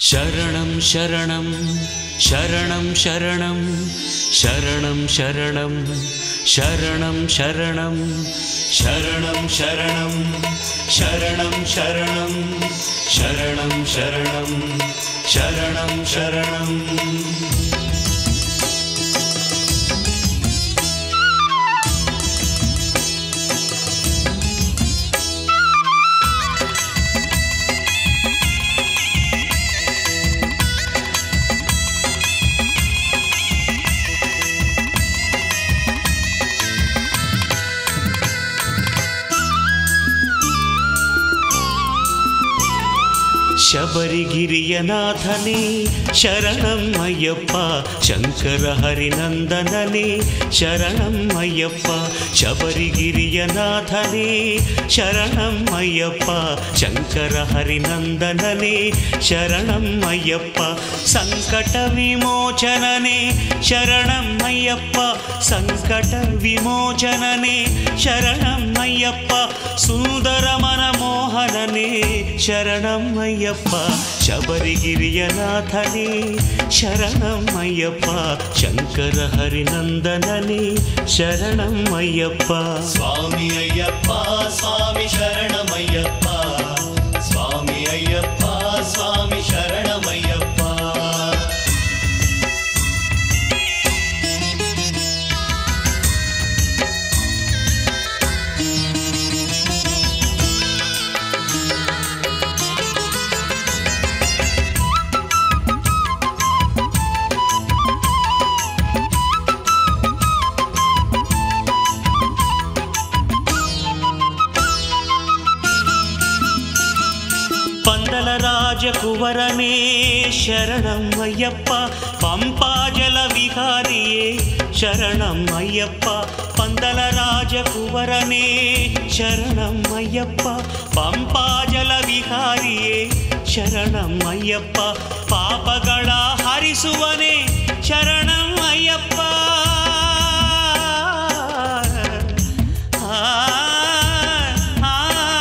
ಶರಣಂ ಶರಣಂ ಶರಣಂ ಶರಣಂ ಶರಣಂ ಶರಣಂ ಶರಣಂ ಶರಣಂ ಶರಣಂ ಶರಣಂ ಶರಣಂ ಶರಣಂ ಶರಣಂ ಶರಣಂ ಶರಣಂ ಶರಣಂ ಶಬರಿಗಿರಿಯನಾಥನೇ ಶರಣಂ ಅಯ್ಯಪ್ಪ ಶಂಕರ ಹರಿನಂದನನೇ ಶರಣಂ ಅಯ್ಯಪ್ಪ ಶಬರಿಗಿರಿಯನಾಥನೇ ಶರಣಂ ಅಯ್ಯಪ್ಪ ಶಂಕರ ಹರಿನಂದನನೇ ಶರಣಂ ಅಯ್ಯಪ್ಪ ಸಂಕಟ ವಿಮೋಚನನೇ ಶರಣಂ ಅಯ್ಯಪ್ಪ ಸಂಕಟ ವಿಮೋಚನನೇ ಶರಣಂ ಅಯ್ಯಪ್ಪ ಸುಂದರ ಮನಮೋಹನನೇ ಶರಣಂ ಅಯ್ಯಪ್ಪ ಶಬರಿಗಿರಿಯನಾಥನೇ ಶರಣಂ ಅಯ್ಯಪ್ಪ ಶಂಕರ ಹರಿನಂದನನೇ ಶರಣಂ ಅಯ್ಯಪ್ಪ ಸ್ವಾಮಿ ಅಯ್ಯಪ್ಪ ಸ್ವಾಮಿ ಶರಣಮಯ್ಯಪ್ಪ ಸ್ವಾಮಿ ಅಯ್ಯಪ್ಪ ಸ್ವಾಮಿ ಶರಣಮಯ್ಯಪ್ಪ ಪಂದಲ ರಾಜಕುವರನೇ ಶರಣಂ ಅಯ್ಯಪ್ಪ ಪಂಪಾಜಲ ವಿಹಾರಿಯೇ ಶರಣಂ ಅಯ್ಯಪ್ಪ ಪಂದಲ ರಾಜಕುವರನೇ ಶರಣಂ ಅಯ್ಯಪ್ಪ ಪಂಪಾಜಲ ವಿಹಾರಿಯೇ ಶರಣಂ ಅಯ್ಯಪ್ಪ ಪಾಪಗಳ ಹರಿಸುವನೇ ಶರಣಂ ಅಯ್ಯಪ್ಪ ಆ, ಆ,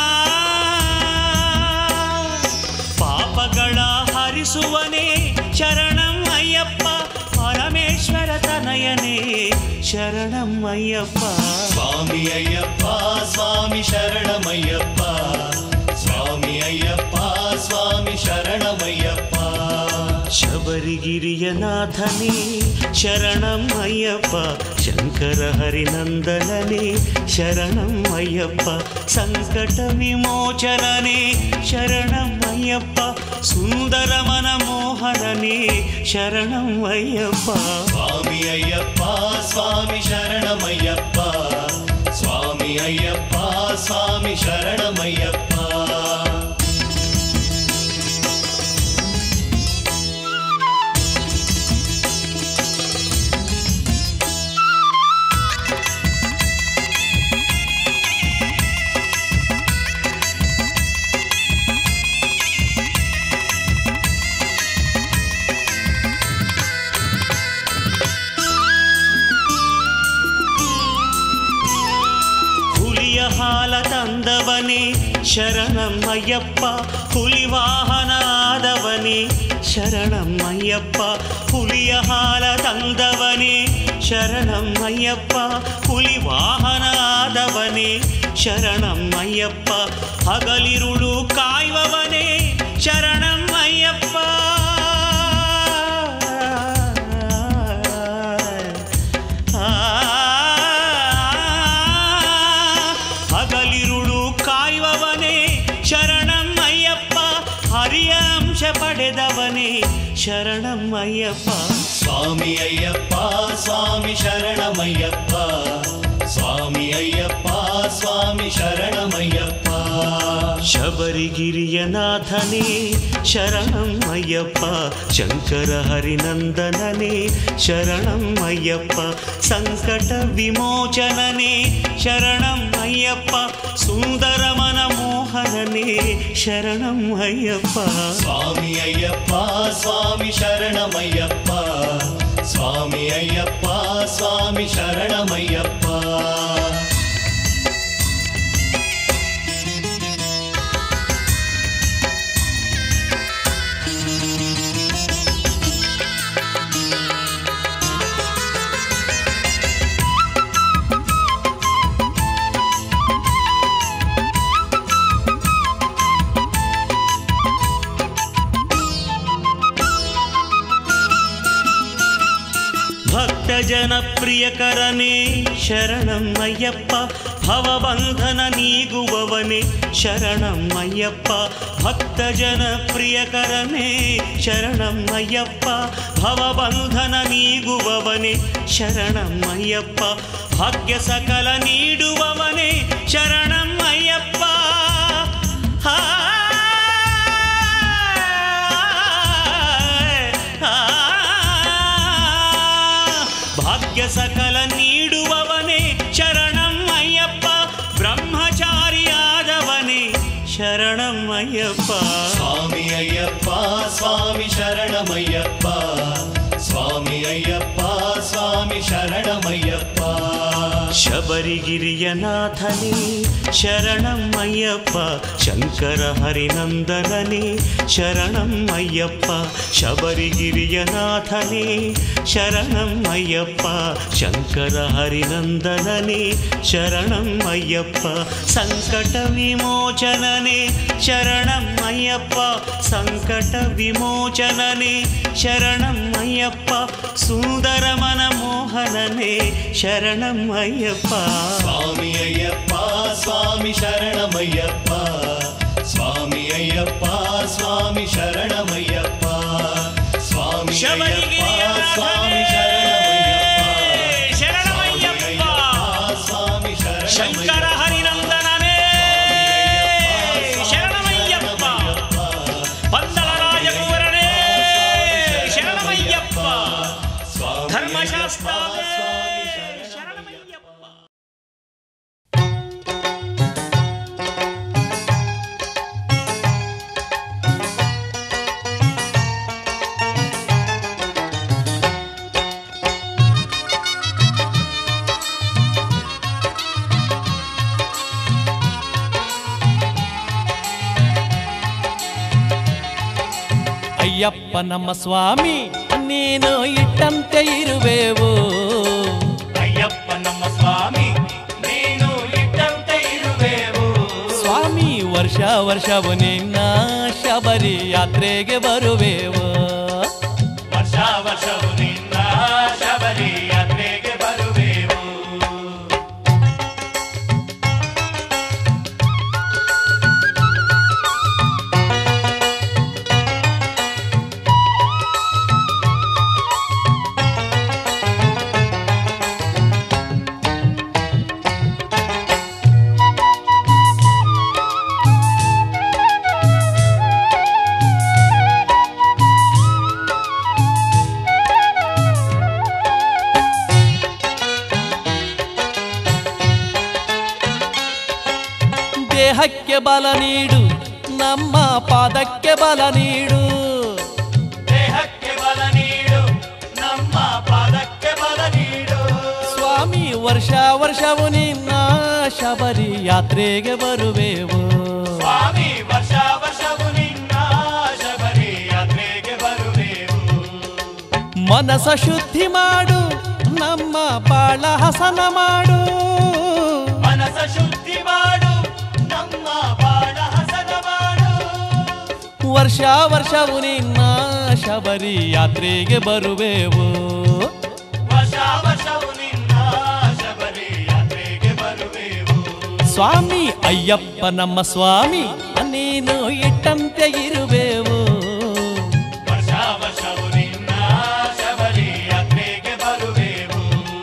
ಪಾಪಗಳ ಹರಿಸುವನೇ ಶರಣಂ ಅಯ್ಯಪ್ಪ ಪರಮೇಶ್ವರ ತನಯನೇ ಶರಣಂ ಅಯ್ಯಪ್ಪ ಸ್ವಾಮಿ ಅಯ್ಯಪ್ಪ ಸ್ವಾಮಿ ಶರಣಮಯ್ಯಪ್ಪ ಸ್ವಾಮಿ ಅಯ್ಯಪ್ಪ ಸ್ವಾಮಿ ಶರಣಮಯ್ಯಪ್ಪ ಶಬರಿಗಿರಿಯನಾಥನೇ ಶರಣಂ ಅಯ್ಯಪ್ಪ ಶಂಕರ ಹರಿನಂದನನೇ ಶರಣಂ ಅಯ್ಯಪ್ಪ ಸಂಕಟ ವಿಮೋಚನನೇ ಶರಣಂ ಅಯ್ಯಪ್ಪ ಸುಂದರ ಮನಮೋಹನನೇ ಶರಣಂ ಅಯ್ಯಪ್ಪ ಸ್ವಾಮಿ ಅಯ್ಯಪ್ಪ ಸ್ವಾಮಿ ಶರಣಮಯ್ಯಪ್ಪ ಸ್ವಾಮಿ ಅಯ್ಯಪ್ಪ ಸ್ವಾಮಿ ಶರಣಮಯ್ಯಪ್ಪ ಹುಲಿಯ ಹಾಲ ತಂದವನೇ ಶರಣಂ ಅಯ್ಯಪ್ಪ ಹುಲಿ ವಾಹನಾದವನೇ ಶರಣಂ ಅಯ್ಯಪ್ಪ ಹುಲಿಯ ಹಾಲ ತಂದವನೇ ಶರಣಂ ಅಯ್ಯಪ್ಪ ಹುಲಿ ವಾಹನಾದವನೇ ಶರಣಂ ಅಯ್ಯಪ್ಪ ಹಗಲಿರುಳು ಕಾಯುವವನೇ ಶರಣಂ ಅಯ್ಯಪ್ಪ ಆ ಹಗಲಿರುಳು ಕಾಯುವವನೇ ಶರಣಂ ಅಯ್ಯಪ್ಪ ಹರಿಯ ಅಂಶ ಪಡೆದವನೇ ಶರಣಂ ಅಯ್ಯಪ್ಪ ಸ್ವಾಮಿ ಅಯ್ಯಪ್ಪ ಸ್ವಾಮಿ ಶರಣಮಯ್ಯಪ್ಪ ಸ್ವಾಮಿ ಅಯ್ಯಪ್ಪ ಸ್ವಾಮಿ ಶರಣಮಯ್ಯಪ್ಪ ಶಬರಿಗಿರಿಯನಾಥನೇ ಶರಣಂ ಅಯ್ಯಪ್ಪ ಶಂಕರ ಹರಿನಂದನನೇ ಶರಣಂ ಅಯ್ಯಪ್ಪ ಸಂಕಟ ವಿಮೋಚನನೇ ಶರಣಂ ಅಯ್ಯಪ್ಪ ಸುಂದರ ಮನಮೋಹನನೇ ಶರಣಂ ಅಯ್ಯಪ್ಪ ಸ್ವಾಮಿ ಅಯ್ಯಪ್ಪ ಸ್ವಾಮಿ ಶರಣಮಯ್ಯಪ್ಪ ಸ್ವಾಮಿ ಅಯ್ಯಪ್ಪ ಸ್ವಾಮಿ ಶರಣಮಯ್ಯಪ್ಪ ಭಕ್ತಜನ ಪ್ರಿಯಕರನೇ ಶರಣಂ ಅಯ್ಯಪ್ಪ ಭವಬಂಧನ ನೀಗುವವನೇ ಶರಣಂ ಅಯ್ಯಪ್ಪ ಭಕ್ತಜನ ಪ್ರಿಯಕರನೇ ಶರಣಂ ಅಯ್ಯಪ್ಪ ಭವಬಂಧನ ನೀಗುವವನೇ ಶರಣಂ ಅಯ್ಯಪ್ಪ ಭಾಗ್ಯ ಸಕಲ ನೀಡುವವನೇ ಶರಣಂ ಅಯ್ಯಪ್ಪ ಆ, ಆ, ಭಾಗ್ಯ ಸಕಲ ನೀಡುವವನೇ ಶರಣಂ ಅಯ್ಯಪ್ಪ ಬ್ರಹ್ಮಚಾರಿಯಾದವನೇ ಶರಣಂ ಅಯ್ಯಪ್ಪ ಸ್ವಾಮಿ ಅಯ್ಯಪ್ಪ ಸ್ವಾಮಿ ಶರಣಮಯ್ಯಪ್ಪ ಸ್ವಾಮಿ ಅಯ್ಯಪ್ಪ ಸ್ವಾಮಿ ಶರಣಮಯ್ಯಪ್ಪ ಶಬರಿಗಿರಿಯ ನಾಥನೇ ಶರಣಂ ಅಯ್ಯಪ್ಪ ಶಂಕರ ಹರಿನಂದನನೇ ಶರಣಂ ಅಯ್ಯಪ್ಪ ಶಬರಿಗಿರಿಯ ನಾಥನೇ ಶರಣಂ ಅಯ್ಯಪ್ಪ ಶಂಕರ ಹರಿನಂದನನೇ ಶರಣಂ ಅಯ್ಯಪ್ಪ ಸಂಕಟ ವಿಮೋಚನನೇ ಶರಣಂ ಅಯ್ಯಪ್ಪ ಸಂಕಟ ವಿಮೋಚನನೇ ಶರಣಂ ಅಯ್ಯಪ್ಪ ಸುಂದರ ಮನಮೋಹನನೇ ಶರಣಂ ಅಯ್ಯಪ್ಪ ಸ್ವಾಮಿ ಅಯ್ಯಪ್ಪ ಸ್ವಾಮಿ ಶರಣಮಯ್ಯಪ್ಪ ಸ್ವಾಮಿ ಅಯ್ಯಪ್ಪ ಸ್ವಾಮಿ ಶರಣಮಯ್ಯಪ್ಪ ಸ್ವಾಮಿ ಅಯ್ಯಪ್ಪ ಶಬರಿಗಿರಿಯ ಸ್ವಾಮಿ ಶರಣಮಯ್ಯಪ್ಪ ಶರಣಮಯ್ಯಪ್ಪ ಸ್ವಾಮಿ ಶಂಕರ ಹರಿನಂದನನೇ ಶರಣಮಯ್ಯಪ್ಪ ಪಂದಳ ರಾಜಕುವರನೇ ಶರಣಮಯ್ಯಪ್ಪ ಧರ್ಮಶಾಸ್ತ್ರವೇ ಶರಣಮಯ್ಯಪ್ಪ ಅಯ್ಯಪ್ಪ ನಮ್ಮ ಸ್ವಾಮಿ ನೀನು ಇಟ್ಟಂತೆ ಇರುವೆವು ಅಯ್ಯಪ್ಪ ನಮ್ಮ ಸ್ವಾಮಿ ನೀನು ಇಟ್ಟಂತೆ ಇರುವೆವು ಸ್ವಾಮಿ ವರ್ಷ ವರ್ಷವು ನಿನ್ನ ಶಬರಿ ಯಾತ್ರೆಗೆ ಬರುವೆವು ವರ್ಷ ವರ್ಷವು ನಿನ್ನ ಶಬರಿ ಯಾತ್ರೆಗೆ ಬರುವೆವು ದೇಹಕ್ಕೆ ಬಲ ನೀಡು ನಮ್ಮ ಪಾದಕ್ಕೆ ಬಲ ನೀಡು ದೇಹಕ್ಕೆ ಬಲ ನೀಡು ನಮ್ಮ ಪಾದಕ್ಕೆ ಬಲ ನೀಡು ಸ್ವಾಮಿ ವರ್ಷ ವರ್ಷವು ನಿನ್ನ ಶಬರಿ ಯಾತ್ರೆಗೆ ಬರುವೆವು ಸ್ವಾಮಿ ವರ್ಷ ವರ್ಷವು ನಿನ್ನ ಶಬರಿ ಯಾತ್ರೆಗೆ ಬರುವೆವು ಮನಸ ಶುದ್ಧಿ ಮಾಡು ನಮ್ಮ ಬಾಳ ಹಸನ ಮಾಡು ಮನಸ ಶುದ್ಧಿ ಮಾಡು ನಮ್ಮ ಬಾಳ ಹಸನ ಮಾಡು ವರ್ಷ ವರ್ಷವು ನಿನ್ನ ಶಬರಿ ಯಾತ್ರೆಗೆ ಬರುವೆವು ವರ್ಷ ವರ್ಷವು ನಿನ್ನ ಶಬರಿ ಯಾತ್ರೆಗೆ ಬರುವೆವು ಸ್ವಾಮಿ ಅಯ್ಯಪ್ಪ ನಮ್ಮ ಸ್ವಾಮಿ ನೀನು ಇಟ್ಟಂತೆ ಇರುವೆವು ವರ್ಷ ವರ್ಷವು ನಿನ್ನ ಶಬರಿ ಯಾತ್ರೆಗೆ ಬರುವೆವು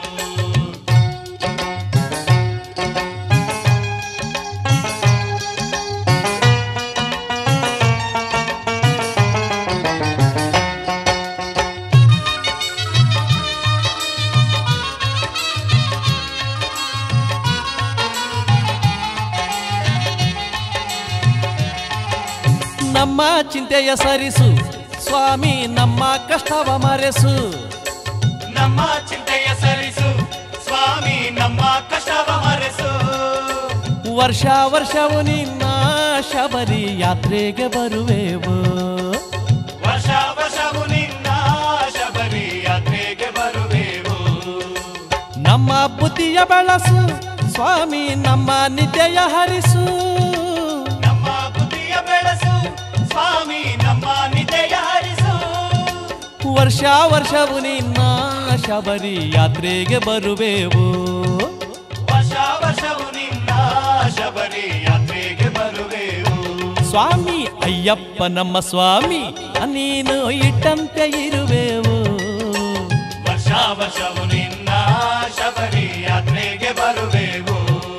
ನಮ್ಮ ಚಿಂತೆಯ ಸರಿಸು ಸ್ವಾಮಿ ನಮ್ಮ ಕಷ್ಟವ ಮರೆಸು ನಮ್ಮ ಚಿಂತೆಯ ಸರಿಸು ಸ್ವಾಮಿ ನಮ್ಮ ಕಷ್ಟವ ಮರೆಸು ವರ್ಷ ವರ್ಷವು ನಿನ್ನ ಶಬರಿ ಯಾತ್ರೆಗೆ ಬರುವೆವು ವರ್ಷ ವರ್ಷವು ನಿನ್ನ ಶಬರಿ ಯಾತ್ರೆಗೆ ಬರುವೆವು ನಮ್ಮ ಬುದ್ಧಿಯ ಬಳಸು ಸ್ವಾಮಿ ನಮ್ಮ ನಿತ್ಯಯ ಹರಿಸು ನಮ್ಮ ಬುದ್ಧಿಯ ಬೆಳೆಸು ಸ್ವಾಮಿ ನಮ್ಮ ನಿಜಯ ಹರಿಸು ವರ್ಷ ವರ್ಷವು ನಿನ್ನ ಶಬರಿ ಯಾತ್ರೆಗೆ ಬರುವೆವು ವರ್ಷ ವರ್ಷವು ನಿನ್ನ ಶಬರಿ ಯಾತ್ರೆಗೆ ಬರುವೆವು ಸ್ವಾಮಿ ಅಯ್ಯಪ್ಪ ನಮ್ಮ ಸ್ವಾಮಿ ನೀನು ಇಟ್ಟಂತೆ ಇರುವೆವು ವರ್ಷ ವರ್ಷವು ನಿನ್ನ ಶಬರಿ ಯಾತ್ರೆಗೆ ಬರುವೆವು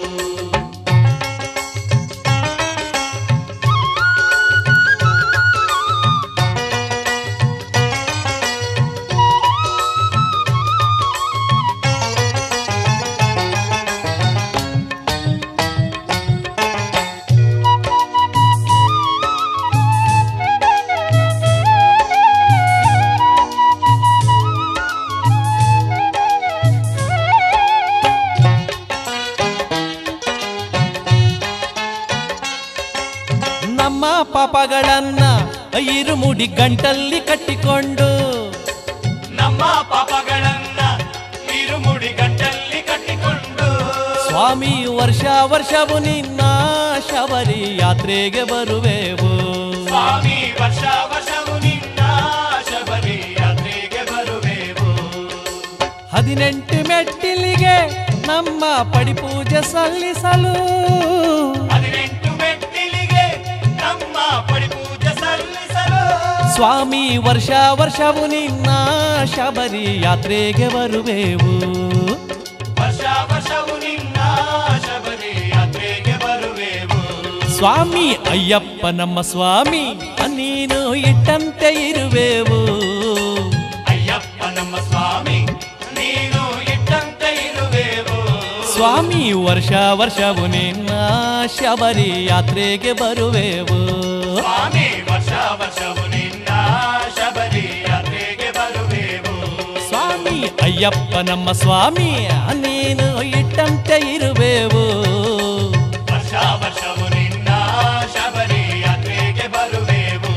ನಮ್ಮ ಪಾಪಗಳನ್ನ ಇರುಮುಡಿ ಗಂಟಲ್ಲಿ ಕಟ್ಟಿಕೊಂಡು ನಮ್ಮ ಪಾಪಗಳನ್ನ ಇರುಮುಡಿ ಗಂಟಲ್ಲಿ ಕಟ್ಟಿಕೊಂಡು ಸ್ವಾಮಿ ವರ್ಷ ವರ್ಷವು ನಿನ್ನ ಶಬರಿ ಯಾತ್ರೆಗೆ ಬರುವೆವು ಸ್ವಾಮಿ ವರ್ಷ ವರ್ಷವು ನಿನ್ನ ಶಬರಿ ಯಾತ್ರೆಗೆ ಬರುವೆವು ಹದಿನೆಂಟು ಮೆಟ್ಟಿಲಿಗೆ ನಮ್ಮ ಪಡಿಪೂಜೆ ಸಲ್ಲಿಸಲು ಹದಿನೆಂಟು ಮೆಟ್ಟಿಲಿಗೆ ನಮ್ಮ ಪಡಿಪೂಜೆ ಸಲ್ಲಿಸಲು ಸ್ವಾಮಿ ವರ್ಷ ವರ್ಷವು ನಿನ್ನ ಶಬರಿ ಯಾತ್ರೆಗೆ ಬರುವೆವು ವರ್ಷ ವರ್ಷವು ನಿನ್ನ ಶಬರಿ ಯಾತ್ರೆಗೆ ಬರುವೆವು ಸ್ವಾಮಿ ಅಯ್ಯಪ್ಪ ನಮ್ಮ ಸ್ವಾಮಿ ನೀನು ಇಟ್ಟಂತೆ ಇರುವೆವು ಅಯ್ಯಪ್ಪ ನಮ್ಮ ಸ್ವಾಮಿ ನೀನು ಇಟ್ಟಂತೆ ಇರುವೆವು ಸ್ವಾಮಿ ವರ್ಷ ವರ್ಷವು ನಿನ್ನ ಶಬರಿ ಯಾತ್ರೆಗೆ ಬರುವೆವು ಸ್ವಾಮಿ ವರ್ಷ ವರ್ಷವು ನಿನ್ನ ಶಬರಿ ಯಾತ್ರೆಗೆ ಬರುವೆವು ಸ್ವಾಮಿ ಅಯ್ಯಪ್ಪ ನಮ್ಮ ಸ್ವಾಮಿ ನೀನು ಇಟ್ಟಂತೆ ಇರುವೆವು ವರ್ಷ ವರ್ಷವು ನಿನ್ನ ಶಬರಿ ಯಾತ್ರೆಗೆ ಬರುವೆವು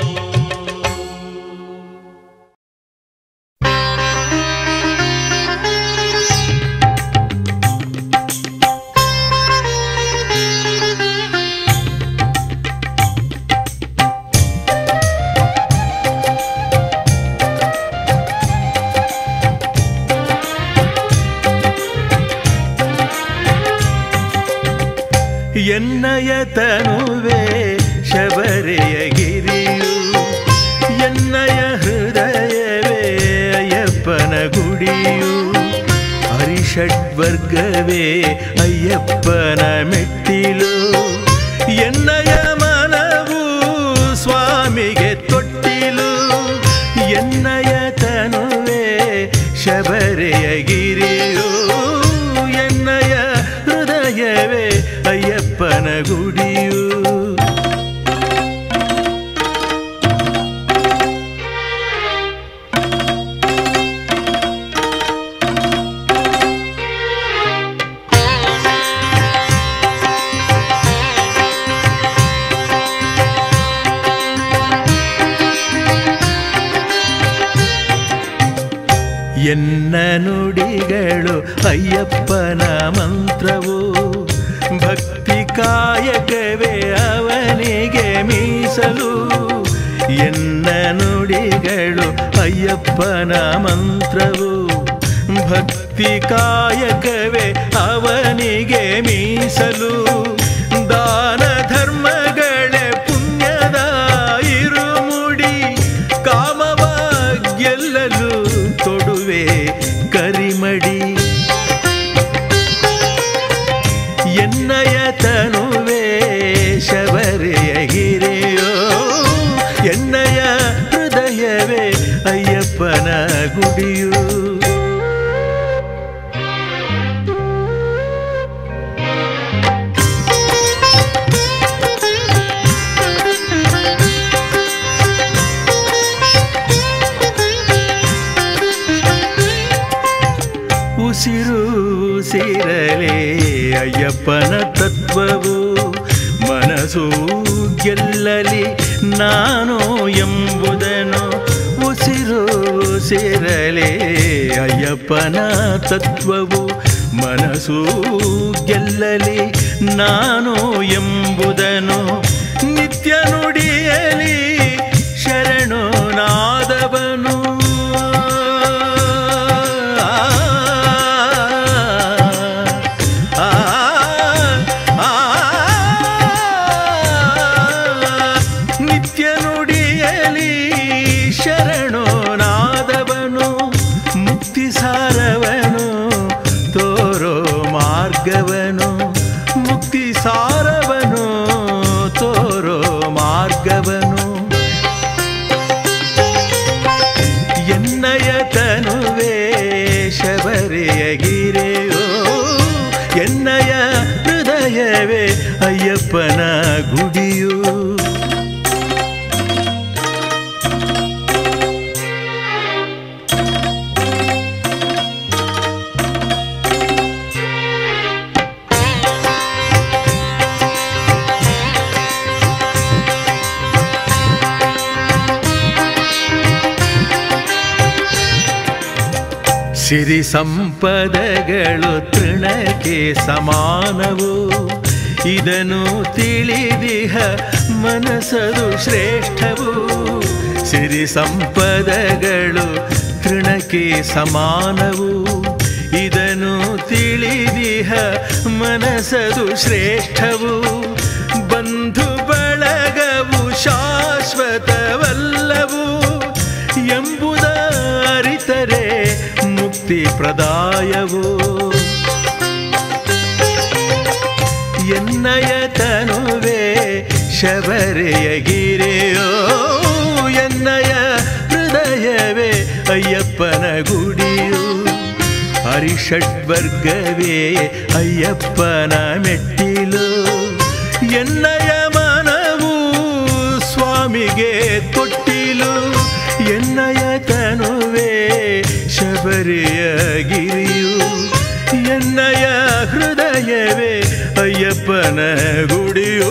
ಎನ್ನಯ ತನುವೆ ಶಬರಿಯ ಗಿರಿಯು ಎನ್ನಯ ಹೃದಯವೇ ಅಯ್ಯಪ್ಪನ ಗುಡಿಯು ಹರಿಷಡ್ವರ್ಗವೇ ಅಯ್ಯಪ್ಪನ ಮೆಟ್ಟಿಲು ಎನ್ನಯ ಮನವು ಸ್ವಾಮಿಗೆ ತೊಟ್ಟಿಲು ಎನ್ನಯ ತನುವೆ ಶಬರಿಯ ಗಿರಿಯು ಎನ್ನಯ ಹೃದಯವೇ ಅಯ್ಯಪ್ಪನ ಗುಡಿಯು ಎನ್ನ ನುಡಿಗಳು ಅಯ್ಯಪ್ಪನ ಮಂತ್ರವು ಭಕ್ತಿ ಕಾಯಕವೇ ಅವನಿಗೆ ಮೀಸಲು ಎನ್ನ ನುಡಿಗಳು ಅಯ್ಯಪ್ಪನ ಮಂತ್ರವು ಭಕ್ತಿ ಕಾಯಕವೇ ಅವನಿಗೆ ಮೀಸಲು ದಾನ ಧರ್ಮಗಳೇ ಪುಣ್ಯದ ಇರುಮುಡಿ ಕಾಮವ ಗೆಲ್ಲಲು ತೊಡುವೆ ಕರಿಮಡಿ ಎನ್ನಯ ತನುವೆ ಶಬರಿಯ ಗಿರಿಯೋ ಎನ್ನಯ ಹೃದಯವೇ ಅಯ್ಯಪ್ಪನ ಗುಡಿಯು ಉಸಿರು ಉಸಿರಲೇ ಅಯ್ಯಪ್ಪನ ತತ್ವವು ಮನಸ್ಸು ಗೆಲ್ಲಲಿ ನಾನು ಎಂಬುದನ್ನು ಉಸಿರು ಉಸಿರಲೇ ಅಯ್ಯಪ್ಪನ ತತ್ವವು ಮನಸ್ಸು ಗೆಲ್ಲಲಿ ನಾನು ಎಂಬುದನ್ನು ನಿತ್ಯ ನುಡಿಯಲಿ ಶರಣು ನಾದವನು ಶರಣೋ ನಾದವನು ಮುಕ್ತಿ ಸಾರವನು ತೋರೋ ಮಾರ್ಗವನು ಮುಕ್ತಿ ಸಾರವನು ತೋರೋ ಮಾರ್ಗವನು ಎನ್ನಯ ತನುವೇ ಶಬರಿಯ ಗಿರೆಯೋ ಎನ್ನಯ ಹೃದಯವೇ ಅಯ್ಯಪ್ಪನ ಗುಡಿಯು ಸಿರಿ ಸಂಪದಗಳು ತೃಣಕ್ಕೆ ಸಮಾನವು ಇದನ್ನು ತಿಳಿದಿಹ ಮನಸದು ಶ್ರೇಷ್ಠವು ಸಿರಿ ಸಂಪದಗಳು ತೃಣಕ್ಕೆ ಸಮಾನವು ಇದನ್ನು ತಿಳಿದಿಹ ಮನಸದು ಶ್ರೇಷ್ಠವು ಬಂಧು ಬಳಗವು ಶಾಶ್ವತವಲ್ಲವು ಎಂಬುದ ಅರಿತರೆ ಮುಕ್ತಿ ಪ್ರದಾಯವು ಎನ್ನಯ ತನುವೆ ಶಬರೆಯ ಗಿರೆಯೋ ಎನ್ನಯ ಹೃದಯವೇ ಅಯ್ಯಪ್ಪನ ಗುಡಿಯು ಹರಿಷಡ್ವರ್ಗವೇ ಅಯ್ಯಪ್ಪನ ಮೆಟ್ಟಿಲು ಎನ್ನಯ ಮನವು ಸ್ವಾಮಿಗೆ ಕೊಟ್ಟಿಲು ಎನ್ನಯ ತನುವೆ ಶಬರಿಯ ಗಿರಿಯು ಎನ್ನಯ ಹೃದಯವೇ ಅಯ್ಯಪ್ಪನ ಗುಡಿಯು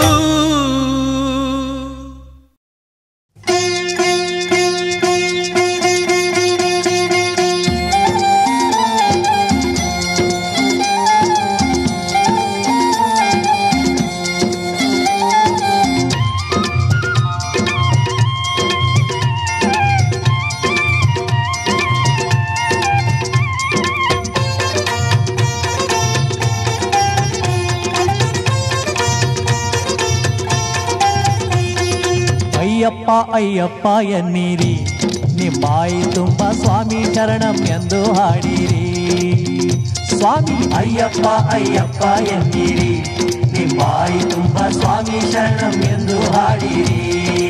ಅಯ್ಯಪ್ಪ ಅಯ್ಯಪ್ಪ ಎನ್ನೀರಿ ನಿಮ್ಮಾಯಿ ತುಂಬ ಸ್ವಾಮಿ ಶರಣಂ ಎಂದು ಹಾಡಿರಿ ಸ್ವಾಮಿ ಅಯ್ಯಪ್ಪ ಅಯ್ಯಪ್ಪ ಎನ್ನಿರಿ ನಿಮ್ಮಾಯಿ ತುಂಬ ಸ್ವಾಮಿ ಶರಣಂ ಎಂದು ಹಾಡಿರಿ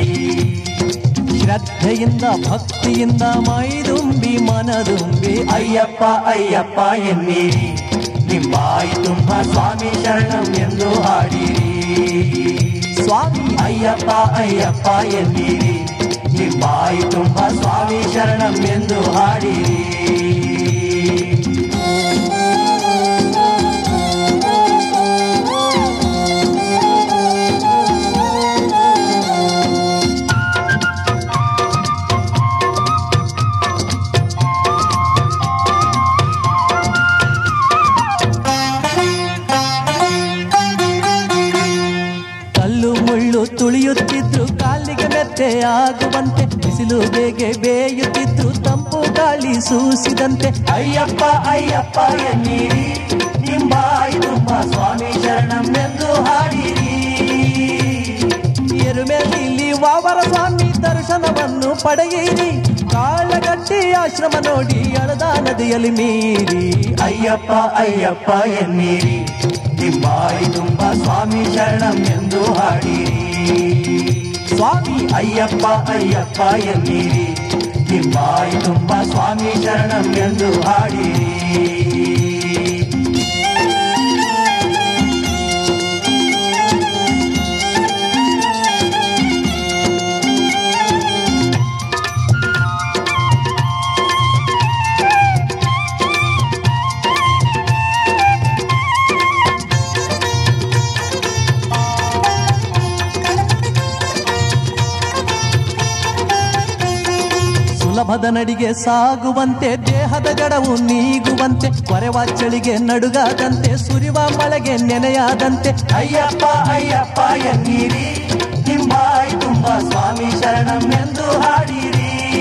ಶ್ರದ್ಧೆಯಿಂದ ಭಕ್ತಿಯಿಂದ ಮೈದುಂಬಿ ಮನದುಂಬಿ ಅಯ್ಯಪ್ಪ ಅಯ್ಯಪ್ಪ ಎನ್ನಿರಿ ನಿಮ್ಮಾಯಿ ತುಂಬ ಸ್ವಾಮಿ ಶರಣಂ ಎಂದು ಹಾಡಿರಿ ಸ್ವಾಮಿ ಅಯ್ಯಪ್ಪ ಅಯ್ಯಪ್ಪ ಎನ್ನಿರಿ ನಿಮ್ಮಾಯಿ ತುಂಬ ಸ್ವಾಮಿ ಶರಣಂ ಎಂದು ಹಾಡಿರಿ ಕಲ್ಲು ಮುಳ್ಳು ತುಳಿಯುತ್ತಿದ್ರು ಕಾಲಿಗೆ ಮೆತ್ತೆ ಆಗುವಂತೆ ಬಿಸಿಲು ಬೇಗೆ ಬೇಯುತ್ತಿದ್ರು ತಂಪು ಗಾಳಿ ಸೂಸಿದಂತೆ ಅಯ್ಯಪ್ಪ ಅಯ್ಯಪ್ಪ ಎನ್ನಿರಿ ನಿಂಬಾಯಿ ತುಂಬ ಸ್ವಾಮಿ ಶರಣಂ ಎಂದು ಹಾಡಿರಿ ಎರುಮೆಲಿಲಿ ವಾವರ ಸ್ವಾಮಿ ದರ್ಶನವನ್ನು ಪಡೆಯಿರಿ ಕಾಳಗಟ್ಟಿ ಆಶ್ರಮ ನೋಡಿ ಅಳದ ನದಿಯಲ್ಲಿ ಮೀರಿ ಅಯ್ಯಪ್ಪ ಅಯ್ಯಪ್ಪ ಎನ್ನಿರಿ ನಿಂಬಾಯಿ ತುಂಬ ಸ್ವಾಮಿ ಶರಣಂ ಎಂದು ಹಾಡಿರಿ ಸ್ವಾಮಿ ಅಯ್ಯಪ್ಪ ಅಯ್ಯಪ್ಪ ಎನ್ನಿರಿ ನಿಂಬಾಯಿ ತುಂಬ ಸ್ವಾಮಿ ಶರಣಂ ಎಂದು ಹಾಡಿರಿ ಸುಲಭದ ನಡಿಗೆ ಸಾಗುವಂತೆ ದೇಹದ ಜಡವು ನೀಗುವಂತೆ ಕೊರೆವ ಚಳಿಗೆ ನಡುಗಾದಂತೆ ಸುರಿವ ಮಳೆಗೆ ನೆನೆಯಾದಂತೆ ಅಯ್ಯಪ್ಪ ಅಯ್ಯಪ್ಪ ಎನ್ನಿರಿ ನಿಂಬಾಯಿ ತುಂಬ ಸ್ವಾಮಿ ಶರಣಂ ಎಂದು ಹಾಡಿರಿ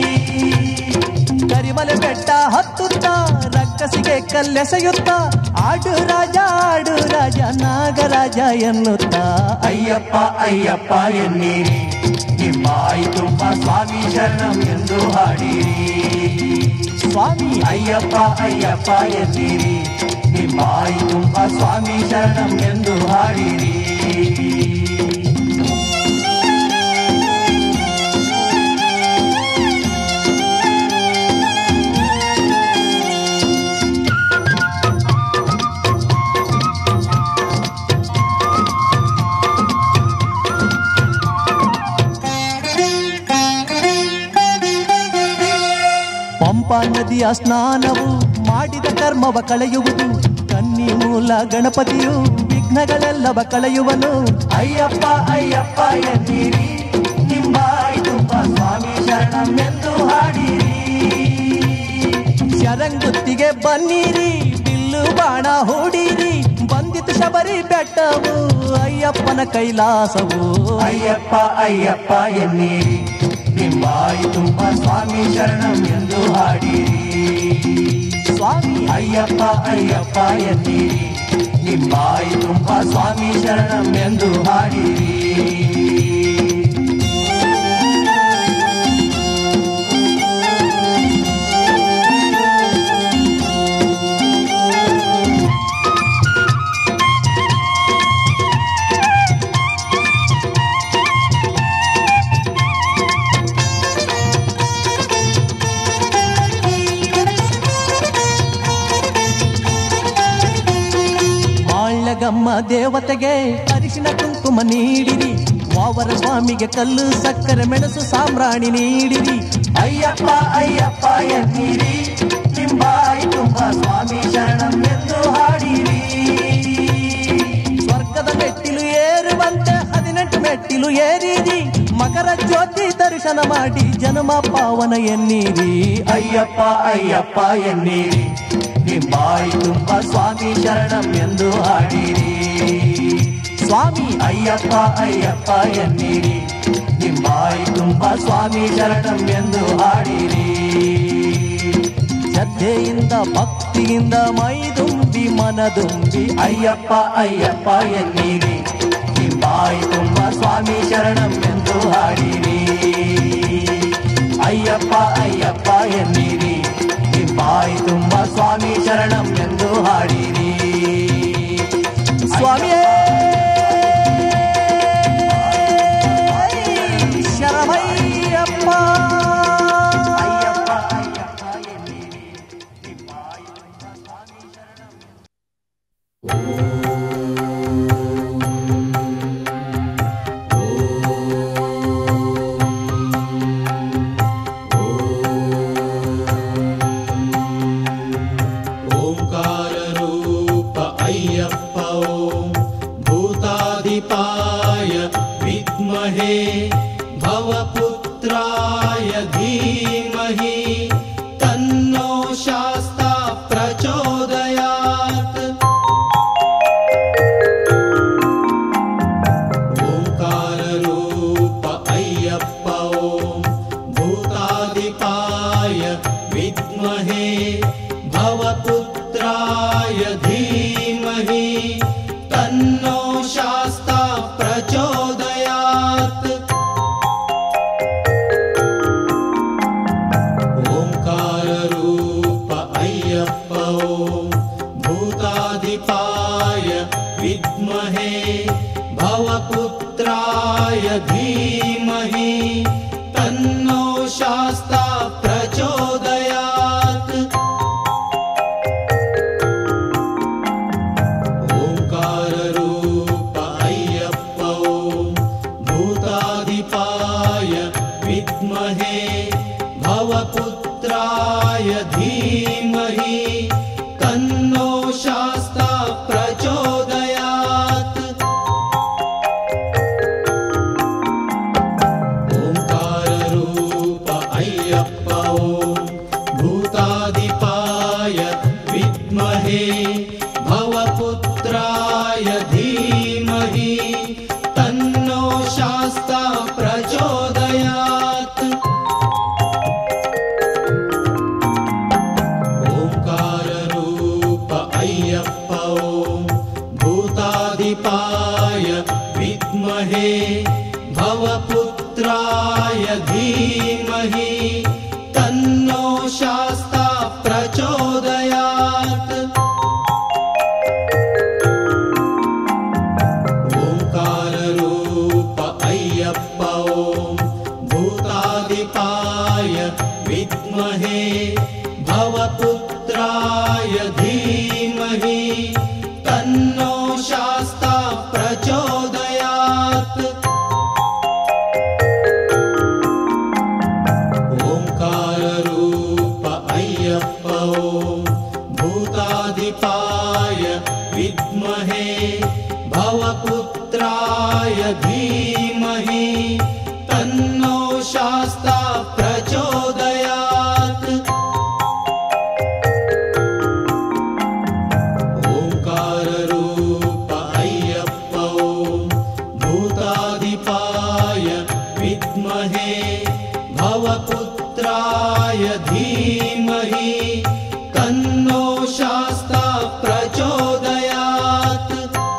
ಕರಿಮಲೆ ಬೆಟ್ಟ ಹತ್ತುತ್ತಾ ರಕ್ಕಸಿಗೆ ಕಲ್ಲೆಸೆಯುತ್ತ ಆಡು ರಾಜ ಆಡು ರಾಜ ನಾಗರಾಜ ಎನ್ನುತ್ತಾ ಅಯ್ಯಪ್ಪ ಅಯ್ಯಪ್ಪ ಎನ್ನಿರಿ ನಿಮ್ಮಾಯಿ ತುಂಬ ಸ್ವಾಮಿ ಶರಣಂ ಎಂದು ಹಾಡಿರಿ ಸ್ವಾಮಿ ಅಯ್ಯಪ್ಪ ಅಯ್ಯಪ್ಪ ಎನ್ನಿರಿ ನಿಮ್ಮಾಯಿ ತುಂಬ ಸ್ವಾಮಿ ಶರಣಂ ಎಂದು ಹಾಡಿರಿ ಪಂಪಾ ನದಿಯ ಸ್ನಾನವು ಮಾಡಿದ ಕರ್ಮವ ಕಳೆಯುವುದು ಕನ್ನಿ ಮೂಲ ಗಣಪತಿಯು ವಿಘ್ನಗಳೆಲ್ಲವ ಕಳೆಯುವನು ಅಯ್ಯಪ್ಪ ಅಯ್ಯಪ್ಪ ಎನ್ನಿರಿ ನಿಮ್ಮಾಯಿ ತುಂಬ ಸ್ವಾಮಿ ಶರಣಂ ಎಂದು ಹಾಡಿರಿ ಶರಂಗುತ್ತಿಗೆ ಬನ್ನಿರಿ ಬಿಲ್ಲು ಬಾಣ ಹೂಡಿರಿ ಬಂದಿತು ಶಬರಿ ಬೆಟ್ಟವು ಅಯ್ಯಪ್ಪನ ಕೈಲಾಸವು ಅಯ್ಯಪ್ಪ ಅಯ್ಯಪ್ಪ ಎನ್ನಿರಿ ನಿಮ್ಮಾಯಿ ತುಂಬ ಸ್ವಾಮಿ ಶರಣಂ ಎಂದು ಹಾಡಿರಿ ಸ್ವಾಮಿ ಅಯ್ಯಪ್ಪ ಅಯ್ಯಪ್ಪ ಎನ್ನಿರಿ ನಿಮ್ಮಾಯಿ ತುಂಬ ಸ್ವಾಮಿ ಶರಣಂ ಎಂದು ಹಾಡಿರಿ ಮಾಳ್ಯಗಮ್ಮ ದೇವತೆಗೆ ಅರಿಶಿನ ಕುಂಕುಮ ನೀಡಿರಿ ವಾವರ ಸ್ವಾಮಿಗೆ ಕಲ್ಲು ಸಕ್ಕರೆ ಮೆಣಸು ಸಾಮ್ರಾಣಿ ನೀಡಿರಿ ಅಯ್ಯಪ್ಪ ಅಯ್ಯಪ್ಪ ಎನ್ನಿರಿ ನಿಂಬಾಯಿ ತುಂಬ ಸ್ವಾಮಿ ಶರಣಂ ಎಂದು ಹಾಡಿರಿ ಸ್ವರ್ಗದ ಮೆಟ್ಟಿಲು ಏರುವಂತೆ ಹದಿನೆಂಟು ಮೆಟ್ಟಿಲು ಏರಿರಿ ಮಕರ ಜ್ಯೋತಿ ದರ್ಶನ ಮಾಡಿ ಜನ್ಮ ಪಾವನ ಎನ್ನೀರಿ ಅಯ್ಯಪ್ಪ ಅಯ್ಯಪ್ಪ ಎನ್ನಿರಿ ನಿಂಬಾಯಿ ತುಂಬ ಸ್ವಾಮಿ ಶರಣಂ ಎಂದು ಹಾಡಿರಿ ಸ್ವಾಮಿ ಅಯ್ಯಪ್ಪ ಅಯ್ಯಪ್ಪ ಎನ್ನಿರಿ ನಿಂಬಾಯಿ ತುಂಬ ಸ್ವಾಮಿ ಶರಣಂ ಎಂದು ಹಾಡಿರಿ ಶ್ರದ್ಧೆಯಿಂದ ಭಕ್ತಿಯಿಂದ ಮೈದುಂಬಿ ಮನದುಂಬಿ ಅಯ್ಯಪ್ಪ ಅಯ್ಯಪ್ಪ ಎನ್ನಿರಿ ನಿಂಬಾಯಿ ತುಂಬ ಸ್ವಾಮಿ ಶರಣಂ ಎಂದು ಹಾಡಿರಿ ಅಯ್ಯಪ್ಪ ಅಯ್ಯಪ್ಪ ಎನ್ನಿರಿ ನಿಂಬಾಯಿ ತುಂಬ ಸ್ವಾಮಿ ಶರಣಂ ಎಂದು ಹಾಡಿರಿ ಸ್ವಾಮಿಯೇ ಶರಣಯ್ಯಪ್ಪ ಅಯ್ಯಪ್ಪ ಅಯ್ಯಪ್ಪ ಎನ್ನಿರಿ ನಿಂಬಾಯಿ ತುಂಬ ಸ್ವಾಮಿ ಶರಣಂ ओङ्काररूप अय्यप्प ॐ भूताधिपाय विद्महे भवपुत्राय धीमहि तन्नो शास्ता प्रचोदयात् ओङ्काररूप अय्यप्प ॐ भूताधिपाय विद्महे भवपुत्राय धीमहि तन्नो शास्ता प्रचोदयात् ओङ्काररूप अय्यप्प ॐ भूताधिपाय विद्महे भवपुत्राय धीमहि तन्नो शास्ता प्रचोदयात् ओङ्काररूप अय्यप्प ॐ भूताधिपाय विद्महे भवपुत्राय धीमहि तन्नो शास्ता प्रचोदयात् ओङ्काररूप अय्यप्प ॐ भूताधिपाय विद्महे भवपुत्राय धीमहि तन्नो शास्ता प्रचोदयात् ओङ्काररूप अय्यप्प ॐ भूताधिपाय विद्महे भवपुत्राय तन्नो शास्ता प्रचोदयात् ओङ्काररूप अय्यप्प ॐ भूतादिपाय विद्महे भवपुत्राय धीमहि तन्नो शास्ता प्रचोदयात् ओङ्काररूप अय्यप्प ॐ भूतादिपाय विद्महे भवपुत्राय धीमहि तन्नो शास्ता प्रचोदयात् ओङ्काररूप अय्यप्प ॐ भूतादिपाय विद्महे भवपुत्राय धीमहि तन्नो शास्ता प्रचोदयात्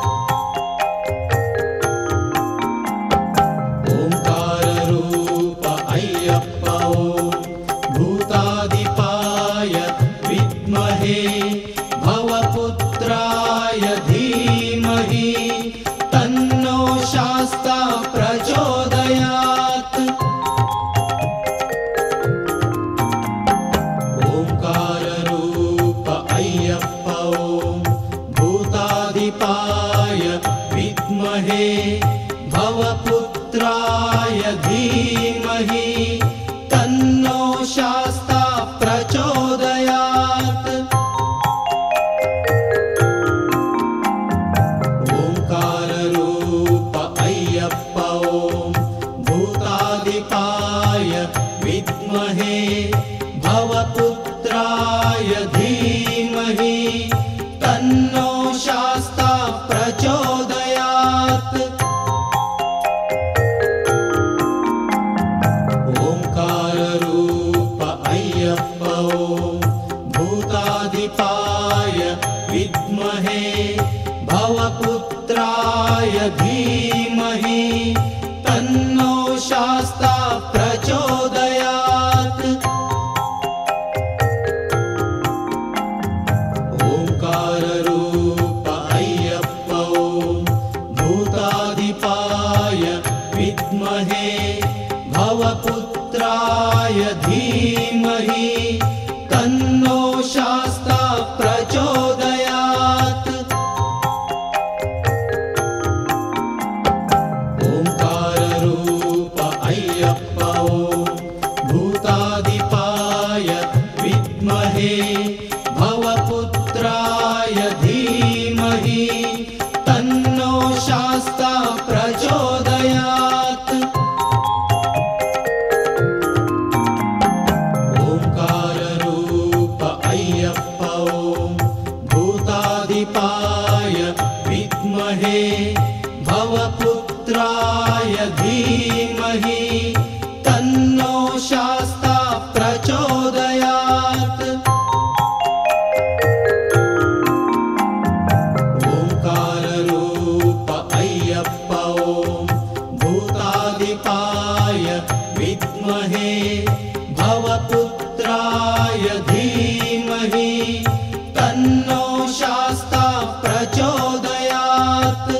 ओङ्काररूप अय्यप्प ॐ भूतादिपाय विद्महे भवपुत्राय धीमहि तन्नो शास्ता प्रचोदयात् ओङ्काररूप अय्यप्प ॐ भूतादिपाय विद्महे भवपुत्राय धीमहि तन्नो शास्ता प्रचोदयात् ओङ्काररूप अय्यप्प ॐ भूतादिपाय विद्महे भवपुत्राय धीमहि तन्नो शास्ता प्रचोदयात् ओङ्काररूप अय्यप्प ॐ भूतादिपाय विद्महे भवपुत्राय धीमहि तन्नो शास्ता प्रचोदयात् ओङ्काररूप अय्यप्प ॐ भूतादिपाय विद्महे भवपुत्राय धीमहि तन्नो शास्ता प्रचोदयात् ओङ्काररूप अय्यप्प ॐ भूतादिपाय विद्महे भवपुत्राय धीमहि तन्नो शास्ता प्रचोदयात् ओङ्काररूप अय्यप्प ॐ भूतादिपाय विद्महे भवपुत्राय धीमहि तन्नो शास्ता प्रचोदयात् ओङ्काररूप अय्यप्प ॐ भूतादिपाय विद्महे भवपुत्राय धीमहि तन्नो शास्ता प्रचोदयात्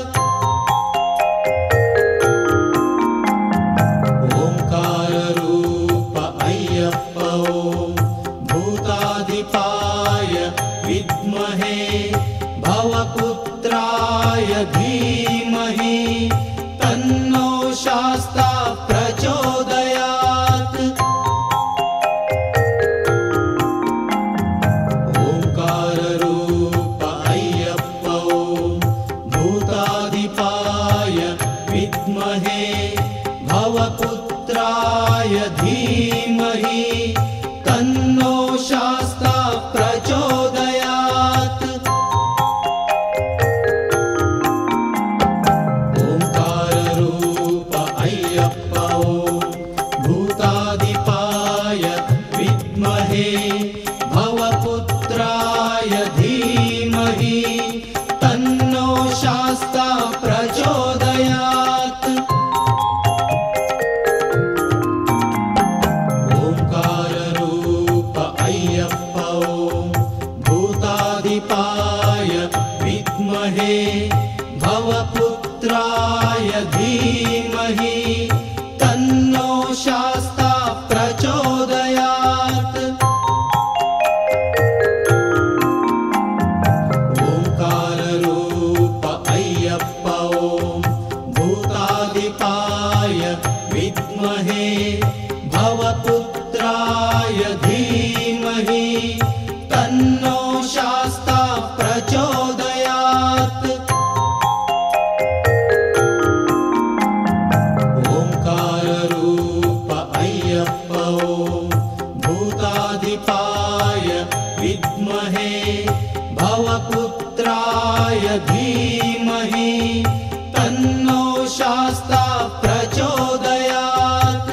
ओङ्काररूप अय्यप्प ॐ भूतादिपाय विद्महे भवपुत्राय धीमहि तन्नो शास्ता प्रचोदयात् ओङ्काररूप अय्यप्प ॐ भूतादिपाय विद्महे भवपुत्राय धीमहि तन्नो शास्ता धीमहि तन्नो शास्ता प्रचोदयात् ओङ्काररूप अय्यप्प ॐ भूताधिपाय विद्महे भवपुत्राय धीमहि तन्नो शास्ता प्रचोदयात्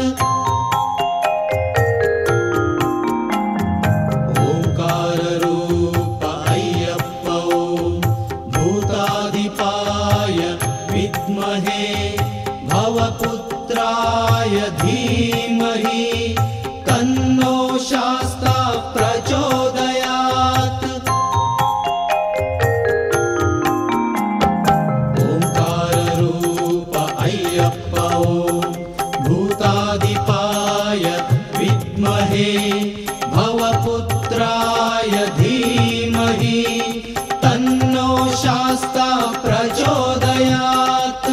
ओङ्काररूप अय्यप्प ॐ भूताधिपाय विद्महे भवपुत्राय धीमहि तन्नो शास्ता प्रचोदयात् ओङ्काररूप अय्यप्प ॐ भूताधिपाय विद्महे भवपुत्राय धीमहि तन्नो शास्ता प्रचोदयात्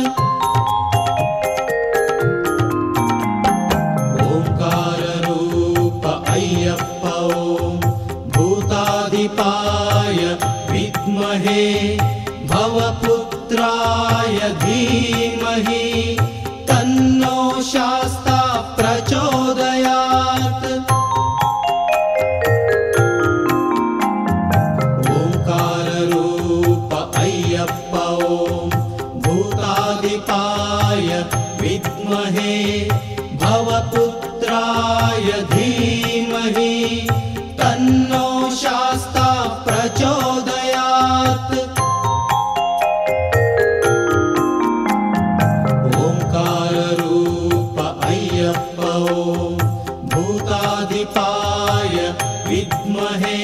ओङ्काररूप अय्यप्प ॐ भूताधिपाय विद्महे भवपुत्राय धीमहि तन्नो शास्ता प्रचोदयात् ओङ्काररूप अय्यप्प ॐ भूताधिपाय विद्महे भवपुत्राय धीमहि तन्नो शास्ता प्रचोदयात् ओङ्काररूप अय्यप्प ॐ भूताधिपाय विद्महे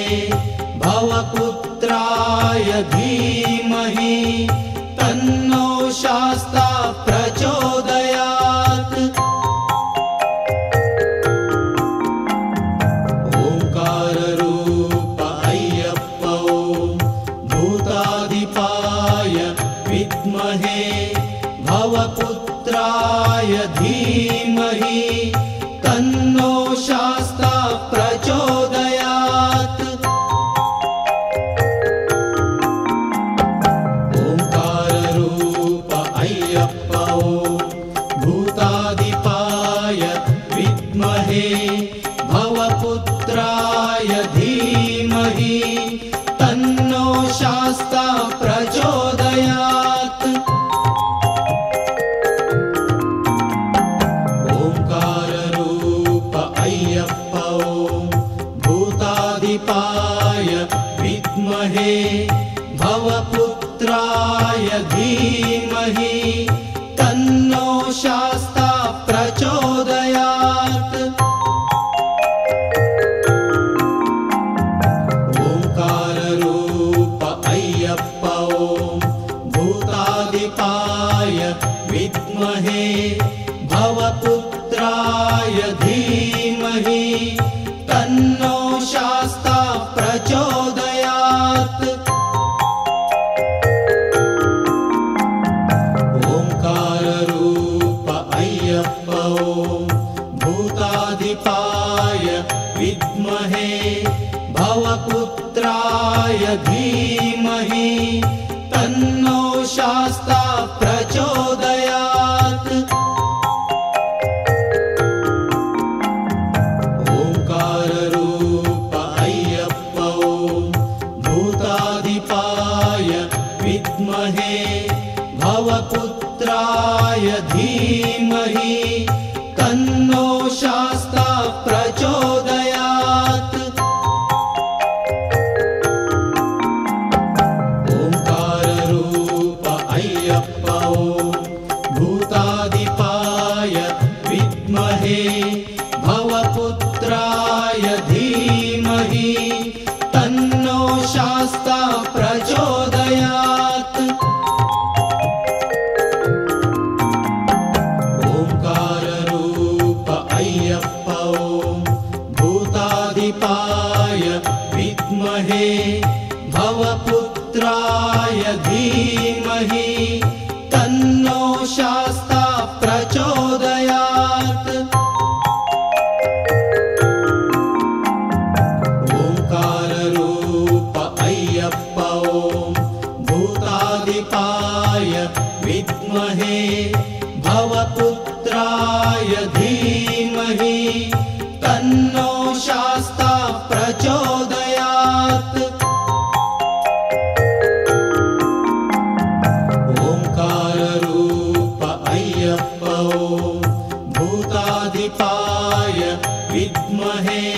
भवपुत्राय धीमहि तन्नो शास्ता प्रचोदयात् ओङ्काररूप अय्यप्प ॐ भूताधिपाय विद्महे भवपुत्राय धीमहि तन्नो शास्ता प्रचोदयात् ओङ्काररूप अय्यप्प ॐ भूताधिपाय विद्महे भवपुत्राय धीमहि तन्नो शास्ता प्रचोदयात् ओङ्काररूप अय्यप्प ॐ भूताधिपाय विद्महे भवपुत्राय धीमहि तन्नो शास्ता प्रचोदयात् ओङ्काररूप अय्यप्प ॐ भूताधिपाय विद्महे भवपुत्राय धीमहि तन्नो शास्ता प्रचोदयात् ओङ्काररूप अय्यप्प ॐ भूताधिपाय विद्महे भवपुत्राय धीमहि तन्नो शास्ता प्रचोदयात् ओङ्काररूप अय्यप्प ॐ भूताधिपाय विद्महे भवपुत्राय धीमहि तन्नो शास्ता प्रचोदयात् ओङ्काररूप अय्यप्प ॐ भूताधिपाय विद्महे भवपुत्राय धीमहि तन्नो शास्ता प्रचोदयात् ओङ्काररूप अय्यप्प ॐ भूताधिपाय विद्महे भवपुत्राय धीमहि तन्नो शास्ता प्रचोदयात्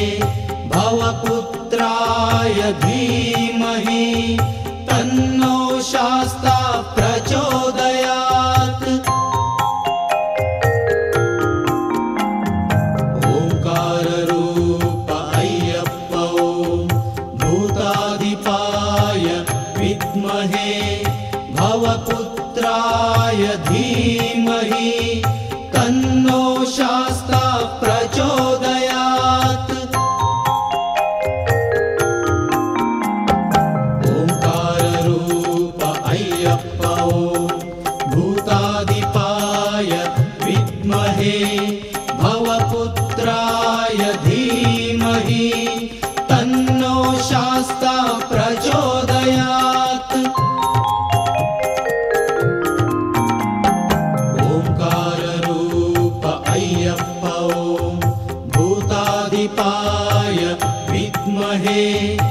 भवपुत्राय धीमहि तन्नो शास्ता प्रचोदयात् ओङ्काररूप अय्यप्प ॐ भूतादिपाय विद्महे भवपुत्राय धीमहि तन्नो शास्ता प्रचोदयात् ओङ्काररूप अय्यप्प ॐ भूतादिपाय विद्महे भवपुत्राय धीमहि तन्नो शास्ता प्रचोदयात् ओङ्काररूप अय्यप्प ॐ भूतादिपाय विद्महे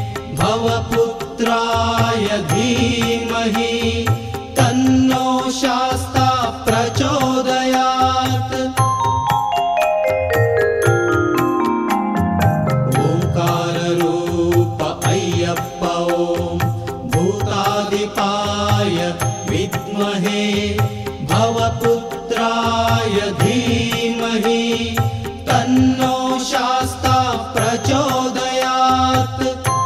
भवपुत्राय धीमहि तन्नो शास्ता प्रचोदयात् ओङ्काररूप अय्यप्प ॐ भूतादिपाय विद्महे भवपुत्राय धीमहि तन्नो शास्ता प्रचोदयात्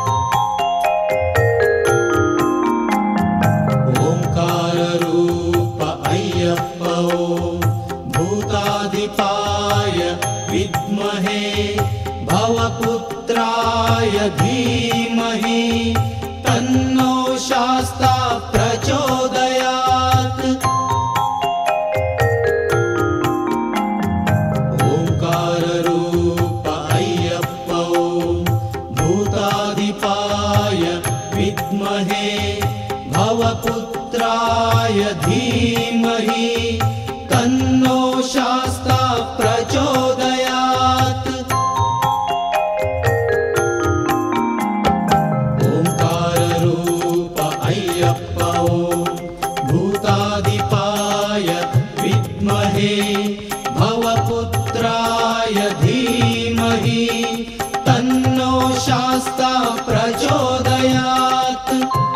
ओङ्काररूप अय्यप्प ॐ भूतादिपाय विद्महे भवपुत्राय धीमहि तन्नो शास्ता प्रचोदयात् ओङ्काररूप अय्यप्प ॐ भूतादिपाय विद्महे भवपुत्राय धीमहि तन्नो शास्ता प्रचोदयात् ओङ्काररूप अय्यप्प ॐ भूतादिपाय विद्महे भवपुत्राय धीमहि तन्नो शास्ता प्रचोदयात्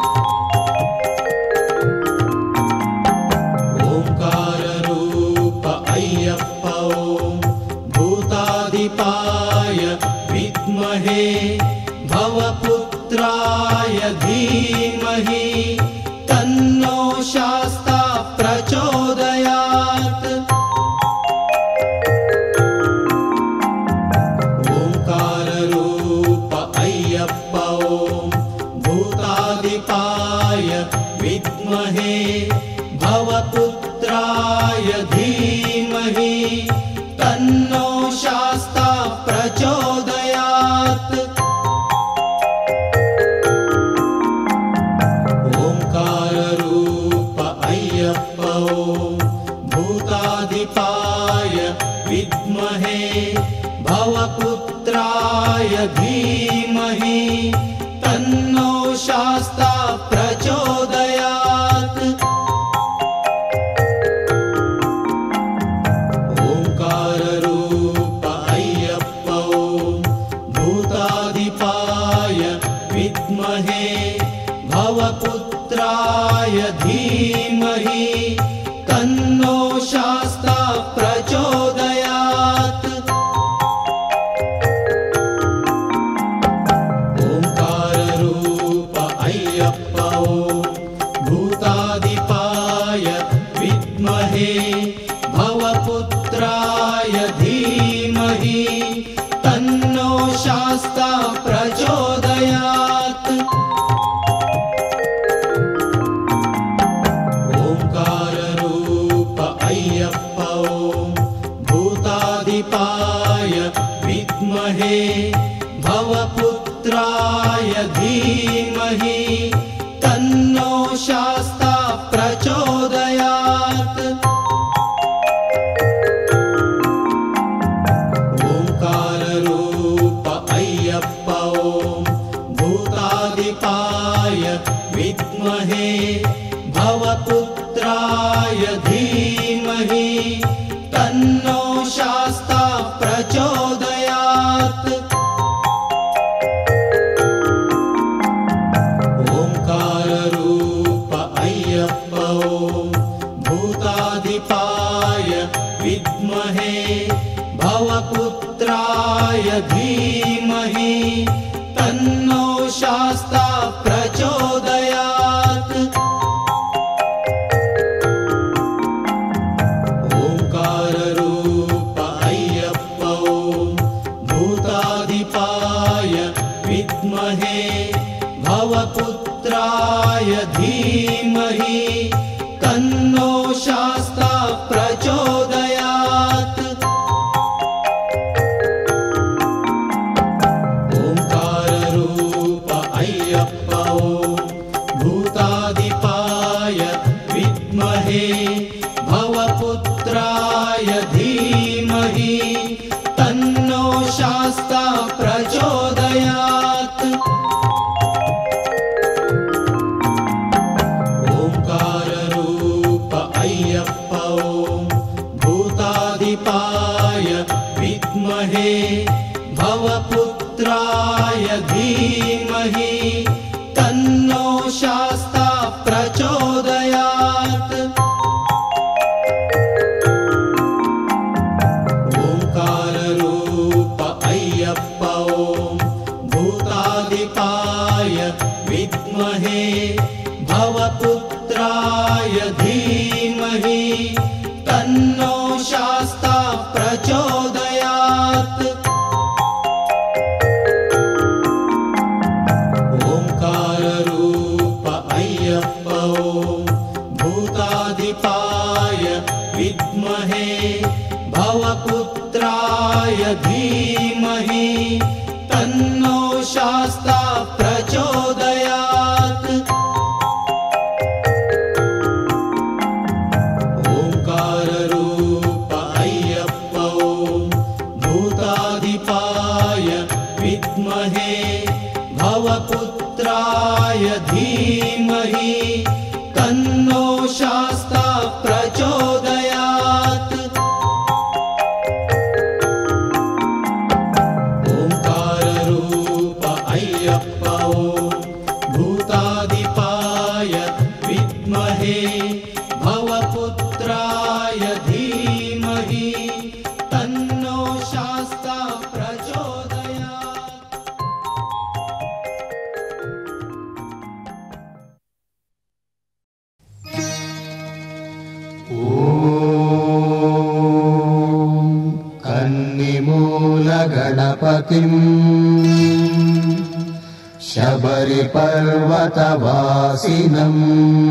ओङ्काररूप अय्यप्प ॐ भूतादिपाय विद्महे भवपुत्राय धीमहि तन्नो शास्ता प्रचोदयात् ओङ्काररूप अय्यप्प ॐ भूतादिपाय विद्महे भवपुत्राय धीमहि तन्नो शास्ता प्रचोदयात् ओङ्काररूप अय्यप्प ॐ भूतादिपाय विद्महे भवपुत्राय धीमहि तन्नो शास्ता प्रचोदयात् ओङ्काररूप अय्यप्प ॐ भूतादिपाय विद्महे भवपुत्राय धीमहि तन्नो शास्ता प्रचोदयात् ओङ्काररूप अय्यप्प ॐ भूतादिपाय विद्महे भवपुत्राय धीमहि तन्नो शास्ता प्रचोदयात् ओङ्काररूप अय्यप्प ॐ भूतादिपाय विद्महे भवपुत्राय धीमहि तन्नो शास्ता प्रचोदयात् ओङ्काररूप अय्यप्प ॐ भूतादिपाय विद्महे भवपुत्राय धीमहि तन्नो शास्ता प्रचोदयात् तन्नो शास्ता प्रचोदयात् ओङ्काररूप अय्यप्प ॐ भूताधिपाय विद्महे भवपुत्राय धीमहि तन्नो शास्ता प्रचोदयात् ओङ्काररूप अय्यप्प ॐ भूताधिपाय विद्महे भवपुत्राय धीमहि तन्नो शास्ता प्रचोदयात् ओङ्काररूप अय्यप्प ॐ भूताधिपाय विद्महे भवपुत्राय धीमहि तन्नो शास्ता प्रचोदयात् ओङ्काररूप अय्यप्प ॐ भूताधिपाय विद्महे भवपुत्राय धीमहि तन्नो शास्ता प्रचोदयात् ओङ्काररूप अय्यप्प ॐ भूताधिपाय विद्महे भवपुत्राय धीमहि तन्नो शास्ता प्रचोदयात् ओङ्काररूप अय्यप्प ॐ भूताधिपाय विद्महे भवपुत्राय धीमहि तन्नो शास्ता प्रचोदयात् ओङ्काररूप अय्यप्प ॐ भूताधिपाय विद्महे भवपुत्राय धीमहि तन्नो शास्ता प्रचोदयात् कन्निमूलगणपतिम् शबरिपर्वतवासिनम्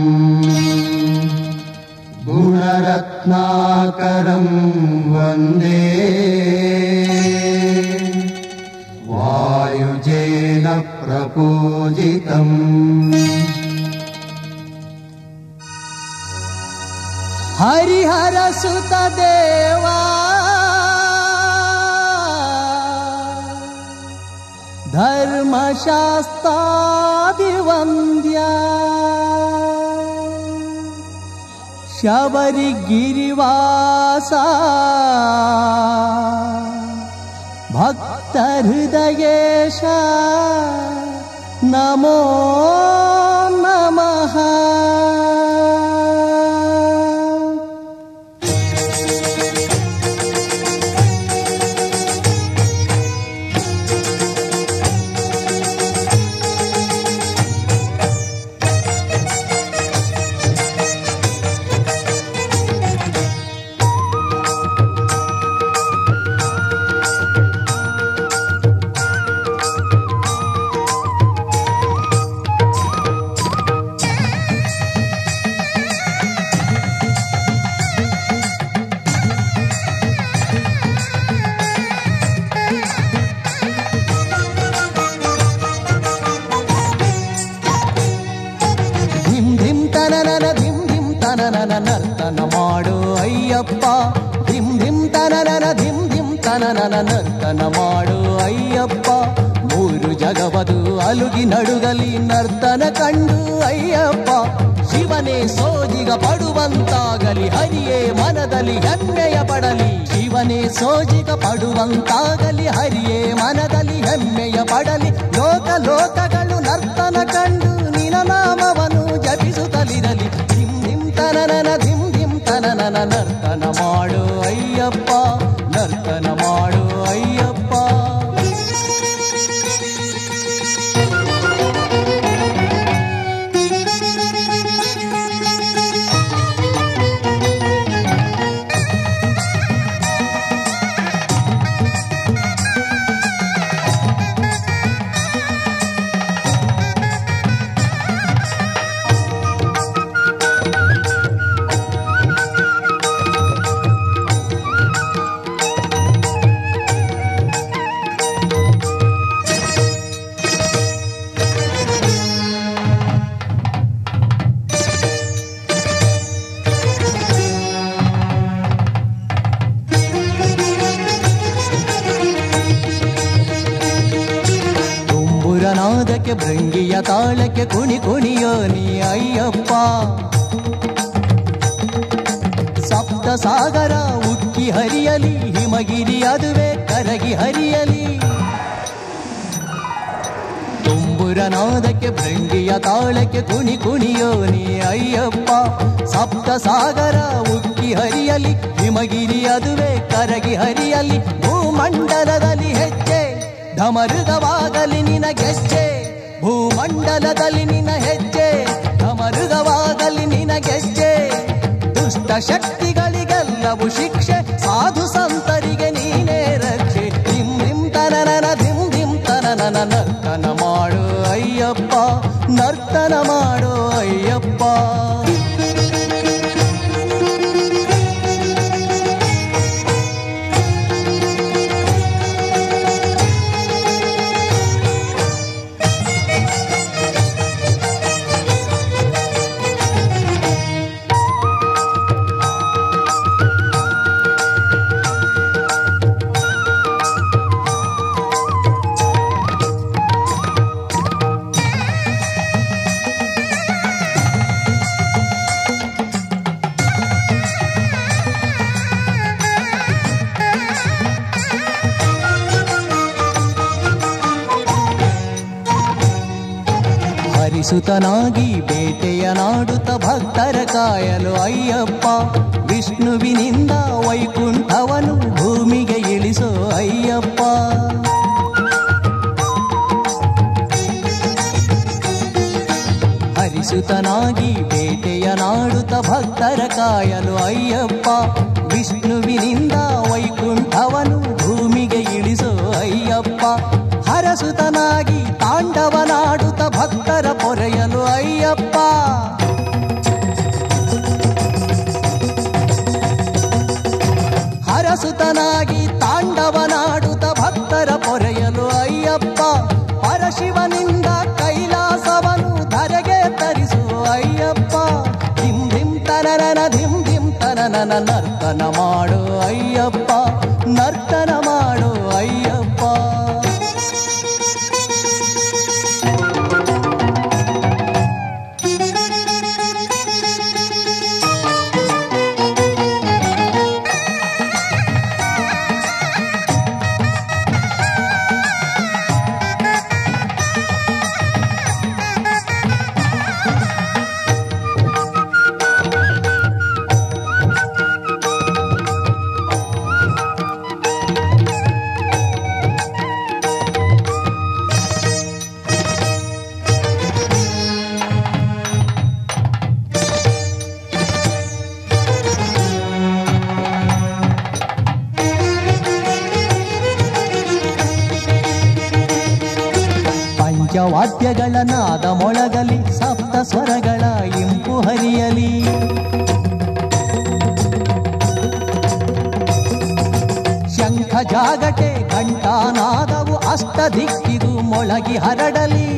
गुणरत्नाकरम् वन्दे वायुजेन प्रपूजितम् ಹರಿಹರ ಸುತ ದೇವಾ ಧರ್ಮಶಾಸ್ತಾದಿವಂದ್ಯ ಶಬರಿಗಿರಿವಾಸ ಭಕ್ತ ಹೃದಯೇಶ ನಮೋ ನಮಃ ಧಿಮ್ ಧಿಮ್ ತನನನ ಧಿಮ್ ಧಿಮ್ ತನನನ ನರ್ತನ ಮಾಡು ಅಯ್ಯಪ್ಪ ಧಿಮ್ ಧಿಮ್ ತನನನ ಧಿಮ್ ಧಿಮ್ ತನನನ ನರ್ತನ ಮಾಡು ಅಯ್ಯಪ್ಪ ಮೂರು ಜಗವದು ಅಲುಗಿ ನಡುಗಲಿ ನರ್ತನ ಕಂಡು ಅಯ್ಯಪ್ಪ ಶಿವನೇ ಸೋಜಿಗ ಪಡುವಂತಾಗಲಿ ಹರಿಯೇ ಮನದಲ್ಲಿ ಹೆಮ್ಮೆಯ ಪಡಲಿ ಶಿವನೇ ಸೋಜಿಗ ಪಡುವಂತಾಗಲಿ ಹರಿಯೇ ಮನದಲ್ಲಿ ಹೆಮ್ಮೆಯ ಪಡಲಿ ಲೋಕ ಲೋಕಗಳು ನರ್ತನ ಕಂಡು ನಿನ ನಾಮವನ್ನು ಜಪಿಸುತ್ತಲಿರಲಿ ಧಿಮ್ ಧಿಮ್ ತನನನ ಧಿಮ್ ಧಿಮ್ ತನನನ ನರ್ತನ ಮಾಡು ಅಯ್ಯಪ್ಪ ನರ್ತನ ಮಾಡು ಅಯ್ಯಪ್ಪ ತಂಬುರನಾದಕ್ಕೆ ಭೃಂಗಿಯ ತಾಳಕ್ಕೆ ಕುಣಿ ಕುಣಿಯೋ ನೀ ಅಯ್ಯಪ್ಪ ಸಪ್ತ ಸಾಗರ ಉಕ್ಕಿ ಹರಿಯಲಿ ಹಿಮಗಿರಿ ಅದುವೆ ಕರಗಿ ಹರಿಯಲಿ ತುಂಬುರನಾದಕ್ಕೆ ಭೃಂಗಿಯ ತಾಳಕ್ಕೆ ಕುಣಿ ಕುಣಿಯೋ ನೀ ಅಯ್ಯಪ್ಪ ಸಪ್ತ ಸಾಗರ ಉಕ್ಕಿ ಹರಿಯಲಿ ಹಿಮಗಿರಿ ಅದುವೆ ಕರಗಿ ಹರಿಯಲಿ ಭೂಮಂಡಲದಲ್ಲಿ ಹೆಜ್ಜೆ ಢಮರುಗವಾಗಲಿ ನಿನ ಗೆಜ್ಜೆ ಭೂಮಂಡಲದಲ್ಲಿ ನಿನ ಹೆಜ್ಜೆ ಢಮರುಗವಾಗಲಿ ನಿನ ಗೆಜ್ಜೆ ದುಷ್ಟ ಶಕ್ತಿಗಳಿಗೆಲ್ಲವೂ ಶಿಕ್ಷೆ ಸಾಧು ಸಂತರಿಗೆ ನೀನೇ ರಕ್ಷೆ ಧಿಂ ಧಿಂ ತನನನ ಧಿಂ ಧಿಂ ತನನನ ನರ್ತನ ಮಾಡು ಅಯ್ಯಪ್ಪ ನರ್ತನ ಮಾಡು ಅಯ್ಯಪ್ಪ ಹರಿಸುತನಾಗಿ ಬೇಟೆಯ ನಾಡುತ್ತ ಭಕ್ತರ ಕಾಯಲು ಅಯ್ಯಪ್ಪ ವಿಷ್ಣುವಿನಿಂದ ವೈಕುಂಠವನು ಭೂಮಿಗೆ ಇಳಿಸೋ ಅಯ್ಯಪ್ಪ ಹರಿಸುತನಾಗಿ ಬೇಟೆಯ ನಾಡುತ್ತ ಭಕ್ತರ ಕಾಯಲು ಅಯ್ಯಪ್ಪ ವಿಷ್ಣುವಿನಿಂದ ವೈಕುಂಠವನು ಭೂಮಿಗೆ ಇಳಿಸೋ ಅಯ್ಯಪ್ಪ ಹರಸುತನಾಗಿ ತಾಂಡವನಾಡುತ್ತ ಭಕ್ತರ ಪೊರೆಯಲು ಅಯ್ಯಪ್ಪ ಹರಸುತನಾಗಿ ತಾಂಡವನಾಡುತ್ತ ಭಕ್ತರ ಪೊರೆಯಲು ಅಯ್ಯಪ್ಪ ಪರಶಿವನಿಂದ ಕೈಲಾಸವನು ಧರೆಗೆ ತರಿಸುವ ಅಯ್ಯಪ್ಪ ಧಿಂ ಧಿಂ ತನನನ ಧಿಂ ಧಿಂ ತನನನ ನರ್ತನ ಮಾಡು ಅಯ್ಯಪ್ಪ ನರ್ತನ ಮಾಡು ಅಯ್ಯಪ್ಪ ಪಂಚವಾದ್ಯಗಳ ನಾದ ಮೊಳಗಲಿ ಸಪ್ತ ಸ್ವರಗಳ ಇಂಪು ಹರಿಯಲಿ ಶಂಖ ಜಾಗಟೆ ಘಂಟಾನಾದವು ಅಷ್ಟ ದಿಕ್ಕಿಗೂ ಮೊಳಗಿ ಹರಡಲಿ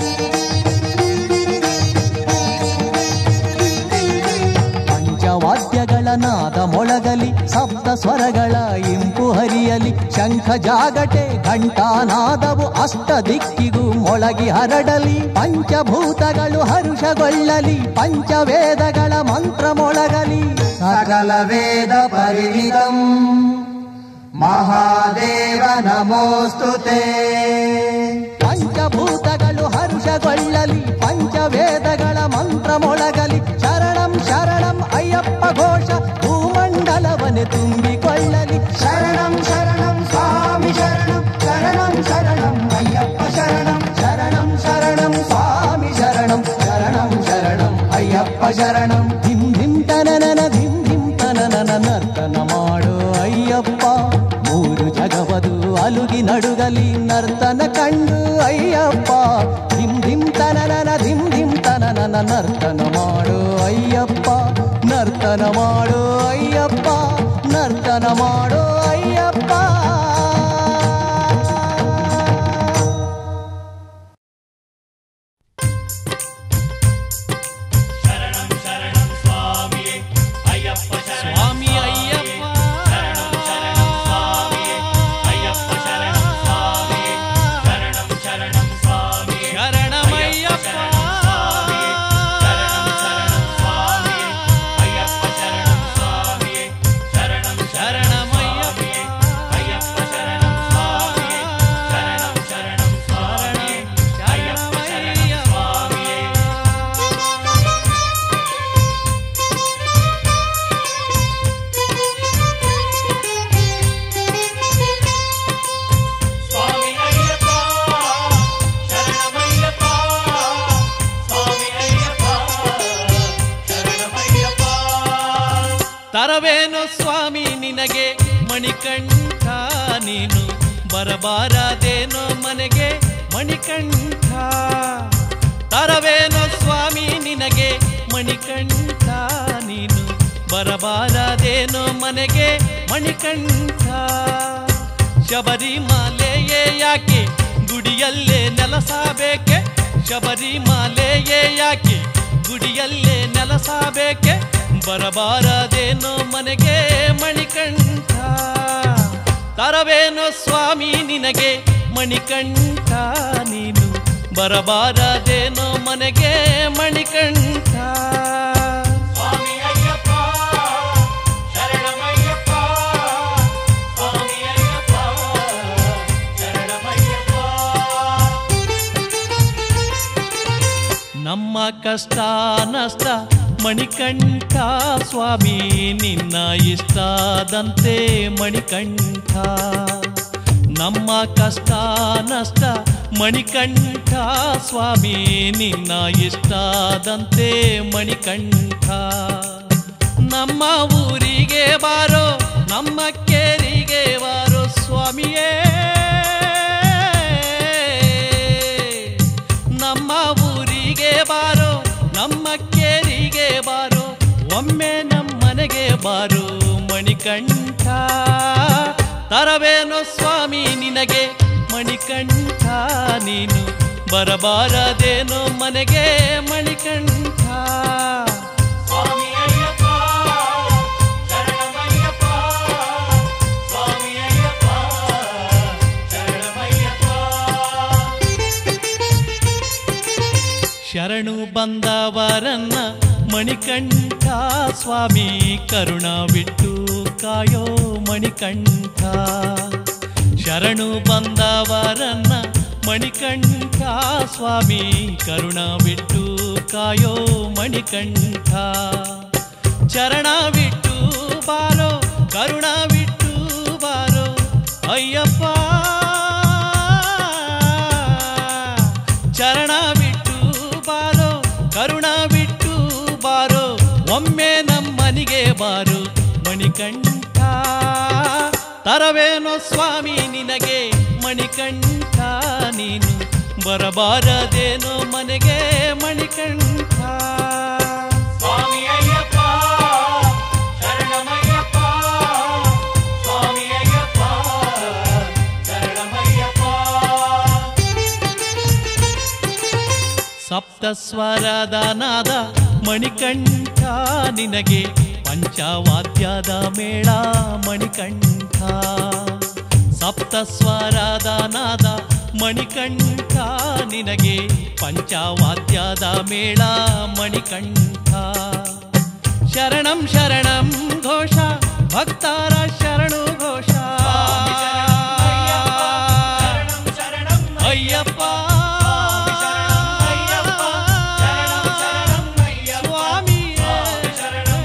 ಪಂಚವಾದ್ಯಗಳ ನಾದ ಮೊಳಗಲಿ ಸಪ್ತ ಸ್ವರಗಳ ಇಂಪು ಹರಿಯಲಿ ಶಂಖ ಜಾಗಟೆ ಘಂಟಾನಾದವು ಅಷ್ಟ ದಿಕ್ಕಿಗೂ ಮೊಳಗಿ ಹರಡಲಿ ಪಂಚಭೂತಗಳು ಹರುಷಗೊಳ್ಳಲಿ ಪಂಚವೇದಗಳ ಮಂತ್ರ ಮೊಳಗಲಿ ಸಕಲ ವೇದ ಪರಿಣಿತಂ ಮಹಾದೇವ ನಮೋಸ್ತುತೆ ಪಂಚಭೂತಗಳು ಹರುಷಗೊಳ್ಳಲಿ ಪಂಚವೇದಗಳ ಮಂತ್ರ ಮೊಳಗಲಿ ಶರಣಂ ಶರಣಂ ಅಯ್ಯಪ್ಪ ಘೋಷ ಭೂಮಂಡಲವನೆ ತುಂಬಿಕೊಳ್ಳಲಿ ಶರಣಂ ಶರಣಂ ಸ್ವಾಮಿ ಶರಣಂ ಶರಣಂ ಶರಣಂ ಅಯ್ಯಪ್ಪ ಶರಣಂ ಶರಣಂ ಶರಣಂ ಸ್ವಾಮಿ ಶರಣಂ ಶರಣಂ ಶರಣಂ ಅಯ್ಯಪ್ಪ ಶರಣಂ ಧಿಂ ಧಿಂ ತನನನ ಧಿಂ ಧಿಂ ತನನನ ನರ್ತನ ಮಾಡು ಅಯ್ಯಪ್ಪ ಮೂರು ಜಗವದು ಅಲುಗಿ ನಡುಗಲಿ ನರ್ತನ ಕಂಡು ಅಯ್ಯಪ್ಪ ಧಿಂ ಧಿಂ ತನನನ ಧಿಂ ಧಿಂ ತನನನ ನರ್ತನ ಮಾಡು ಅಯ್ಯಪ್ಪ ನರ್ತನ ಮಾಡು ಅಯ್ಯಪ್ಪ ನರ್ತನ ಮಾಡು ಅಯ್ಯಪ್ಪ ಶರಣಂ ಶರಣಂ ಸ್ವಾಮಿಯೇ ಅಯ್ಯಪ್ಪ ಶರಣಂ ಸ್ವಾಮಿ ಅಯ್ಯಪ್ಪ ಶರಣಂ ಶರಣಂ ಸ್ವಾಮಿಯೇ ಅಯ್ಯಪ್ಪ ಶರಣಂ ಸ್ವಾಮಿಯೇ ಶರಣಂ ಶರಣಂ ಸ್ವಾಮಿಯೇ ತರವೇನೋ ಸ್ವಾಮಿ ನಿನಗೆ ಮಣಿಕಂಠ ನೀನು ಬರಬಾರದೇನೋ ಮನೆಗೆ ಮಣಿಕಂಠ ತರವೇನೋ ಸ್ವಾಮಿ ನಿನಗೆ ಮಣಿಕಂಠ ನೀನು ಬರಬಾರದೇನೋ ಮನೆಗೆ ಮಣಿಕಂಠ ಶಬರಿಮಾಲೆಯೇ ಯಾಕೆ ಗುಡಿಯಲ್ಲೇ ನೆಲಸಬೇಕೆ ಶಬರಿಮಾಲೆಯೇ ಯಾಕೆ ಗುಡಿಯಲ್ಲೇ ನೆಲಸಬೇಕೆ ಬರಬಾರದೇನೋ ಮನೆಗೆ ಮಣಿಕಂಠ ತರವೇನೋ ಸ್ವಾಮಿ ನಿನಗೆ ಮಣಿಕಂಠ ನೀನು ಬರಬಾರದೇನೋ ಮನೆಗೆ ಮಣಿಕಂಠ ಸ್ವಾಮಿ ಅಯ್ಯಪ್ಪ ಶರಣಮಯ್ಯಪ್ಪ ಸ್ವಾಮಿ ಅಯ್ಯಪ್ಪ ಶರಣಮಯ್ಯಪ್ಪ ನಮ್ಮ ಕಷ್ಟ ನಷ್ಟ ಮಣಿಕಂಠ ಸ್ವಾಮಿ ನಿನ್ನ ಇಷ್ಟದಂತೆ ಮಣಿಕಂಠ ನಮ್ಮ ಕಷ್ಟ ನಷ್ಟ ಮಣಿಕಂಠ ಸ್ವಾಮಿ ನಿನ್ನ ಇಷ್ಟದಂತೆ ಮಣಿಕಂಠ ನಮ್ಮ ಊರಿಗೆ ಬಾರೋ ನಮ್ಮ ಕೇರಿಗೆ ಬಾರೋ ಸ್ವಾಮಿಯೇ ನಮ್ಮ ಊರಿಗೆ ಬಾರೋ ನಮ್ಮ ಕೇರಿಗೆ ಬಾರೋ ಒಮ್ಮೆ ನಮ್ಮನೆಗೆ ಬಾರೋ ಮಣಿಕಂಠ ತರವೇನೋ ಸ್ವಾಮಿ ನಿನಗೆ ಮಣಿಕಂಠ ನೀನು ಬರಬಾರದೇನೋ ಮನೆಗೆ ಮಣಿಕಂಠ ಸ್ವಾಮಿ ಅಯ್ಯಪ್ಪ ಶರಣಮಯ್ಯಪ್ಪ ಸ್ವಾಮಿ ಅಯ್ಯಪ್ಪ ಶರಣಮಯ್ಯಪ್ಪ ಶರಣು ಬಂದವರನ್ನ ಮಣಿಕಂಠ ಸ್ವಾಮಿ ಕರುಣ ಬಿಟ್ಟು ಕಾಯೋ ಮಣಿಕಂಠ ಶರಣು ಬಂದವರನ್ನ ಮಣಿಕಂಠ ಸ್ವಾಮಿ ಕರುಣ ಬಿಟ್ಟು ಕಾಯೋ ಮಣಿಕಂಠ ಚರಣ ಬಿಟ್ಟು ಬಾರೋ ಕರುಣ ಬಿಟ್ಟು ಬಾರೋ ಅಯ್ಯಪ್ಪ ಚರಣ ಬಿಟ್ಟು ಬಾರೋ ಕರುಣ ಬಿಟ್ಟು ಬಾರೋ ಒಮ್ಮೆ ನಮ್ಮನಿಗೆ ಬಾರೋ ಮಣಿಕಂಠ ತರವೇನೋ ಸ್ವಾಮಿ ನಿನಗೆ ಮಣಿಕಂಠ ನೀನು ಬರಬಾರದೇನೋ ಮನೆಗೆ ಮಣಿಕಂಠ ಸ್ವಾಮಿ ಅಯ್ಯಪ್ಪ ಶರಣಮಯ್ಯಪ್ಪ ಸ್ವಾಮಿ ಅಯ್ಯಪ್ಪ ಶರಣಮಯ್ಯಪ್ಪ ಸಪ್ತಸ್ವರದ ನಾದ ಮಣಿಕಂಠ ನಿನಗೆ ಪಂಚವಾದ್ಯದ ಮೇಳ ಮಣಿಕಂಠ ಸಪ್ತಸ್ವರದ ನಾದ ಮಣಿಕಂಠ ನಿನಗೆ ಪಂಚವಾದ್ಯದ ಮೇಳ ಮಣಿಕಂಠ ಶರಣಂ ಶರಣಂ ಘೋಷ ಭಕ್ತರ ಶರಣು ಘೋಷ ಶರಣಂ ಶರಣಂ ಅಯ್ಯಪ್ಪ ಶರಣಂ ಶರಣಂ ಅಯ್ಯಪ್ಪ ಸ್ವಾಮಿ ಶರಣಂ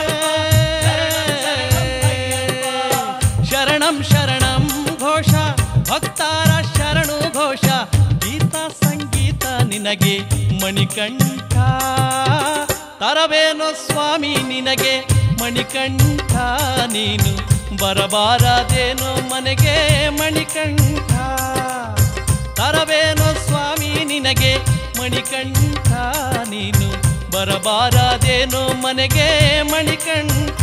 ಶರಣಂ ಶರಣಂ ಘೋಷ ಭಕ್ತಾರ ಶರಣು ಘೋಷ ಗೀತ ಸಂಗೀತ ನಿನಗೆ ಮಣಿಕಂಠ ತರವೇನೋ ಸ್ವಾಮಿ ನಿನಗೆ ಮಣಿಕಂಠ ನೀನು ಬರಬಾರದೇನೋ ಮನೆಗೆ ಮಣಿಕಂಠ ತರವೇನೋ ಸ್ವಾಮಿ ನಿನಗೆ ಮಣಿಕಂಠ ನೀನು ಬರಬಾರದೇನೋ ಮನೆಗೆ ಮಣಿಕಂಠ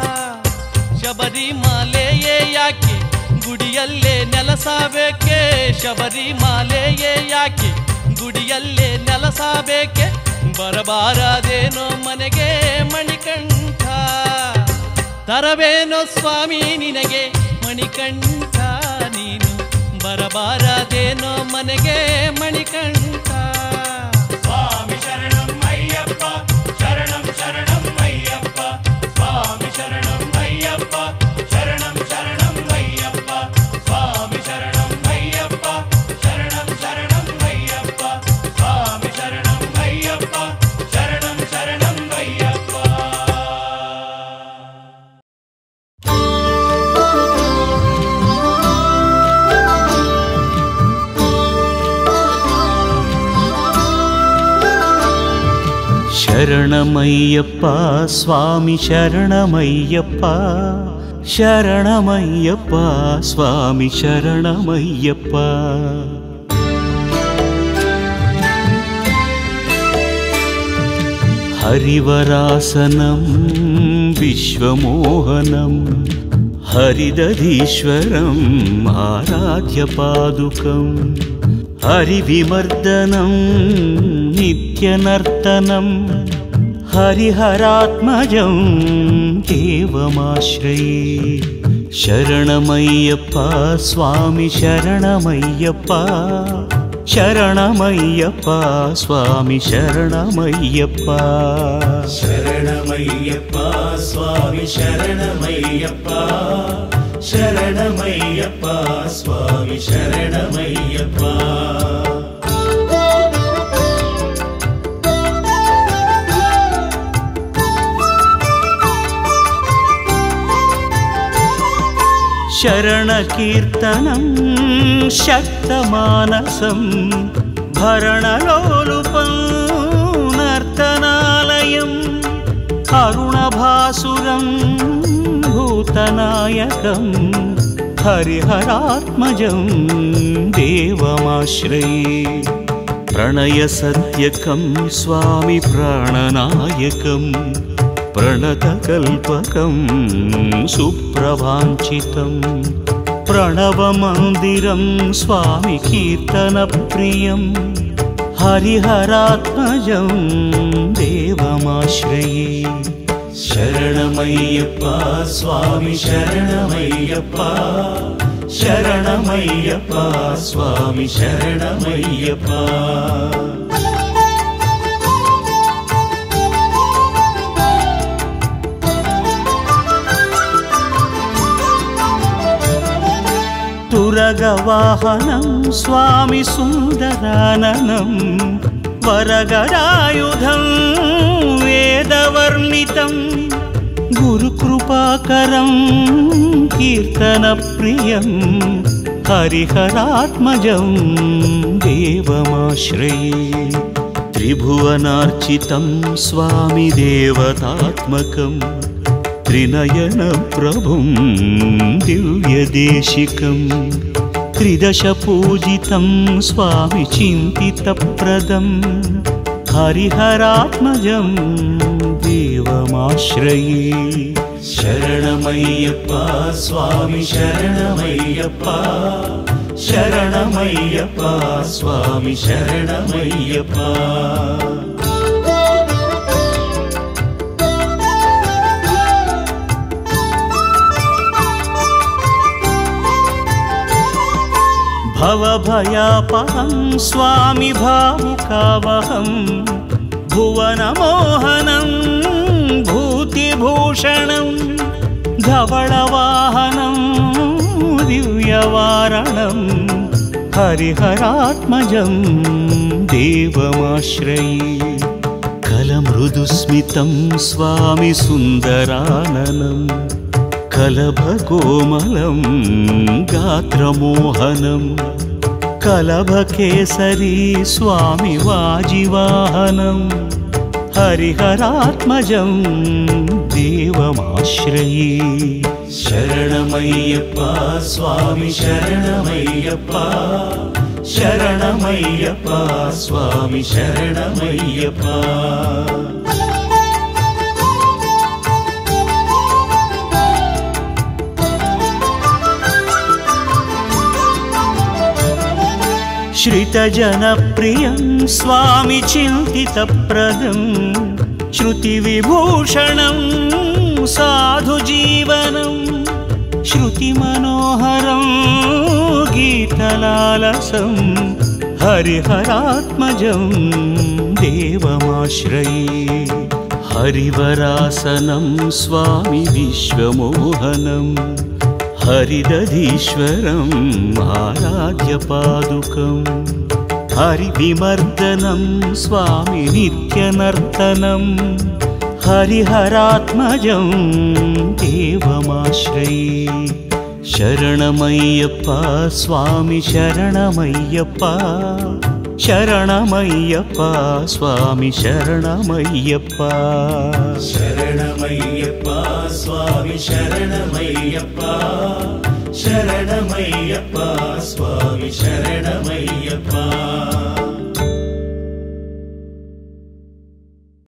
ಶಬರಿಮಾಲೆಯೇ ಯಾಕೆ ಗುಡಿಯಲ್ಲೇ ನೆಲಸಬೇಕೆ ಶಬರಿಮಾಲೆಯೇ ಯಾಕೆ ಗುಡಿಯಲ್ಲೇ ನೆಲಸಬೇಕೆ ಬರಬಾರದೇನೋ ಮನೆಗೆ ಮಣಿಕಂಠ ತರವೇನೋ ಸ್ವಾಮಿ ನಿನಗೆ ಮಣಿಕಂಠ ನೀನು ಬರಬಾರದೇನೋ ಮನೆಗೆ ಮಣಿಕಂಠ ಸ್ವಾಮಿ ಶರಣಂ ಅಯ್ಯಪ್ಪ ಶರಣಂ ಶರಣಂ ಅಯ್ಯಪ್ಪ ಸ್ವಾಮಿ ಶರಣಂ ಅಯ್ಯಪ್ಪ ಶರಣಂ ಶರಣಂ ಅಯ್ಯಪ್ಪ ಸ್ವಾಮಿ ಶರಣಂ ಅಯ್ಯಪ್ಪ ಶರಣಂ ಶರಣಂ ಅಯ್ಯಪ್ಪ ಸ್ವಾಮಿ ಶರಣಂ ಅಯ್ಯಪ್ಪ ಶರಣಂ ಶರಣಂ ಅಯ್ಯಪ್ಪ ಆ ಶರಣಮಯ್ಯಪ್ಪ ಸ್ವಾಮಿ ಶರಣಮಯ್ಯಪ್ಪ ಶರಣಮಯ್ಯಪ್ಪ ಸ್ವಾಮಿ ಶರಣಮಯ್ಯಪ್ಪ हरिवरासनं विश्वमोहनं हरिदधीश्वरम् आराध्यपादुकम् हरिविमर्दनं नित्यनर्तनं हरिहरात्मजं देवमाश्रये शरणमय्यप्पा स्वामि शरणमय्यप्पा ಶರಣಮಯ್ಯಪ್ಪ ಸ್ವಾಮಿ ಶರಣಮಯ್ಯಪ್ಪ ಶರಣಮಯ್ಯಪ್ಪ ಸ್ವಾಮಿ ಶರಣಮಯ್ಯಪ್ಪ ಶರಣಮಯ್ಯಪ್ಪ ಸ್ವಾಮಿ ಶರಣಮಯ್ಯಪ್ಪ शरणकीर्तनं शक्तमानसं भरणलोलुपं नर्तनालयम् अरुणभासुरं भूतनायकं हरिहरात्मजं देवमाश्रये प्रणयसत्यकं स्वामि प्राणनायकम् प्रणतकल्पकं सुप्रभाञ्चितं प्रणवमन्दिरं स्वामि कीर्तनप्रियं हरिहरात्मजं देवमाश्रये ಶರಣಮಯ್ಯಪ್ಪ ಸ್ವಾಮಿ ಶರಣಮಯ್ಯಪ್ಪ ಶರಣಮಯ್ಯಪ್ಪ ಸ್ವಾಮಿ ಶರಣಮಯ್ಯಪ್ಪ तुरगवाहनं स्वामि सुन्दराननं वरगरायुधं वेदवर्णितं गुरुकृपाकरं कीर्तनप्रियं हरिहरात्मजं देवमाश्रये त्रिभुवनार्चितं स्वामि देवतात्मकम् त्रिनयनप्रभुं दिव्यदेशिकं त्रिदशपूजितं स्वामि चिन्तितप्रदं हरिहरात्मजं देवमाश्रये ಶರಣಮಯ್ಯಪ್ಪ ಸ್ವಾಮಿ ಶರಣಮಯ್ಯಪ್ಪ ಶರಣಮಯ್ಯಪ್ಪ ಸ್ವಾಮಿ ಶರಣಮಯ್ಯಪ್ಪ भवभयापहं स्वामि भावुकावहं भुवनमोहनं भूतिभूषणं धवळवाहनं दिव्यवारणं हरिहरात्मजं देवमाश्रये कलमृदुस्मितं स्वामि सुन्दराननम् कलभकोमलं गात्रमोहनं कलभकेसरी स्वामि वाजिवाहनं हरिहरात्मजं देवमाश्रये ಶರಣಮಯ್ಯಪ್ಪ ಸ್ವಾಮಿ ಶರಣಮಯ್ಯಪ್ಪ ಶರಣಮಯ್ಯಪ್ಪ ಸ್ವಾಮಿ ಶರಣಮಯ್ಯಪ್ಪ श्रितजनप्रियं स्वामि चिन्तितप्रदं श्रुतिविभूषणं साधुजीवनं श्रुतिमनोहरं गीतलालसं हरिहरात्मजं देवमाश्रये हरिवरासनं स्वामि विश्वमोहनम् हरिदधीश्वरम् आराध्यपादुकम् हरिविमर्दनं स्वामि नित्यनर्तनं हरिहरात्मजं देवमाश्रये शरणमय्यप्प स्वामि शरणमय्यप्प ಶರಣಮಯ್ಯಪ್ಪ ಸ್ವಾಮಿ ಶರಣಮಯ್ಯಪ್ಪ ಶರಣಮಯ್ಯಪ್ಪ ಸ್ವಾಮಿ ಶರಣಮಯ್ಯಪ್ಪ ಶರಣಮಯ್ಯಪ್ಪ ಸ್ವಾಮಿ ಶರಣಮಯ್ಯಪ್ಪ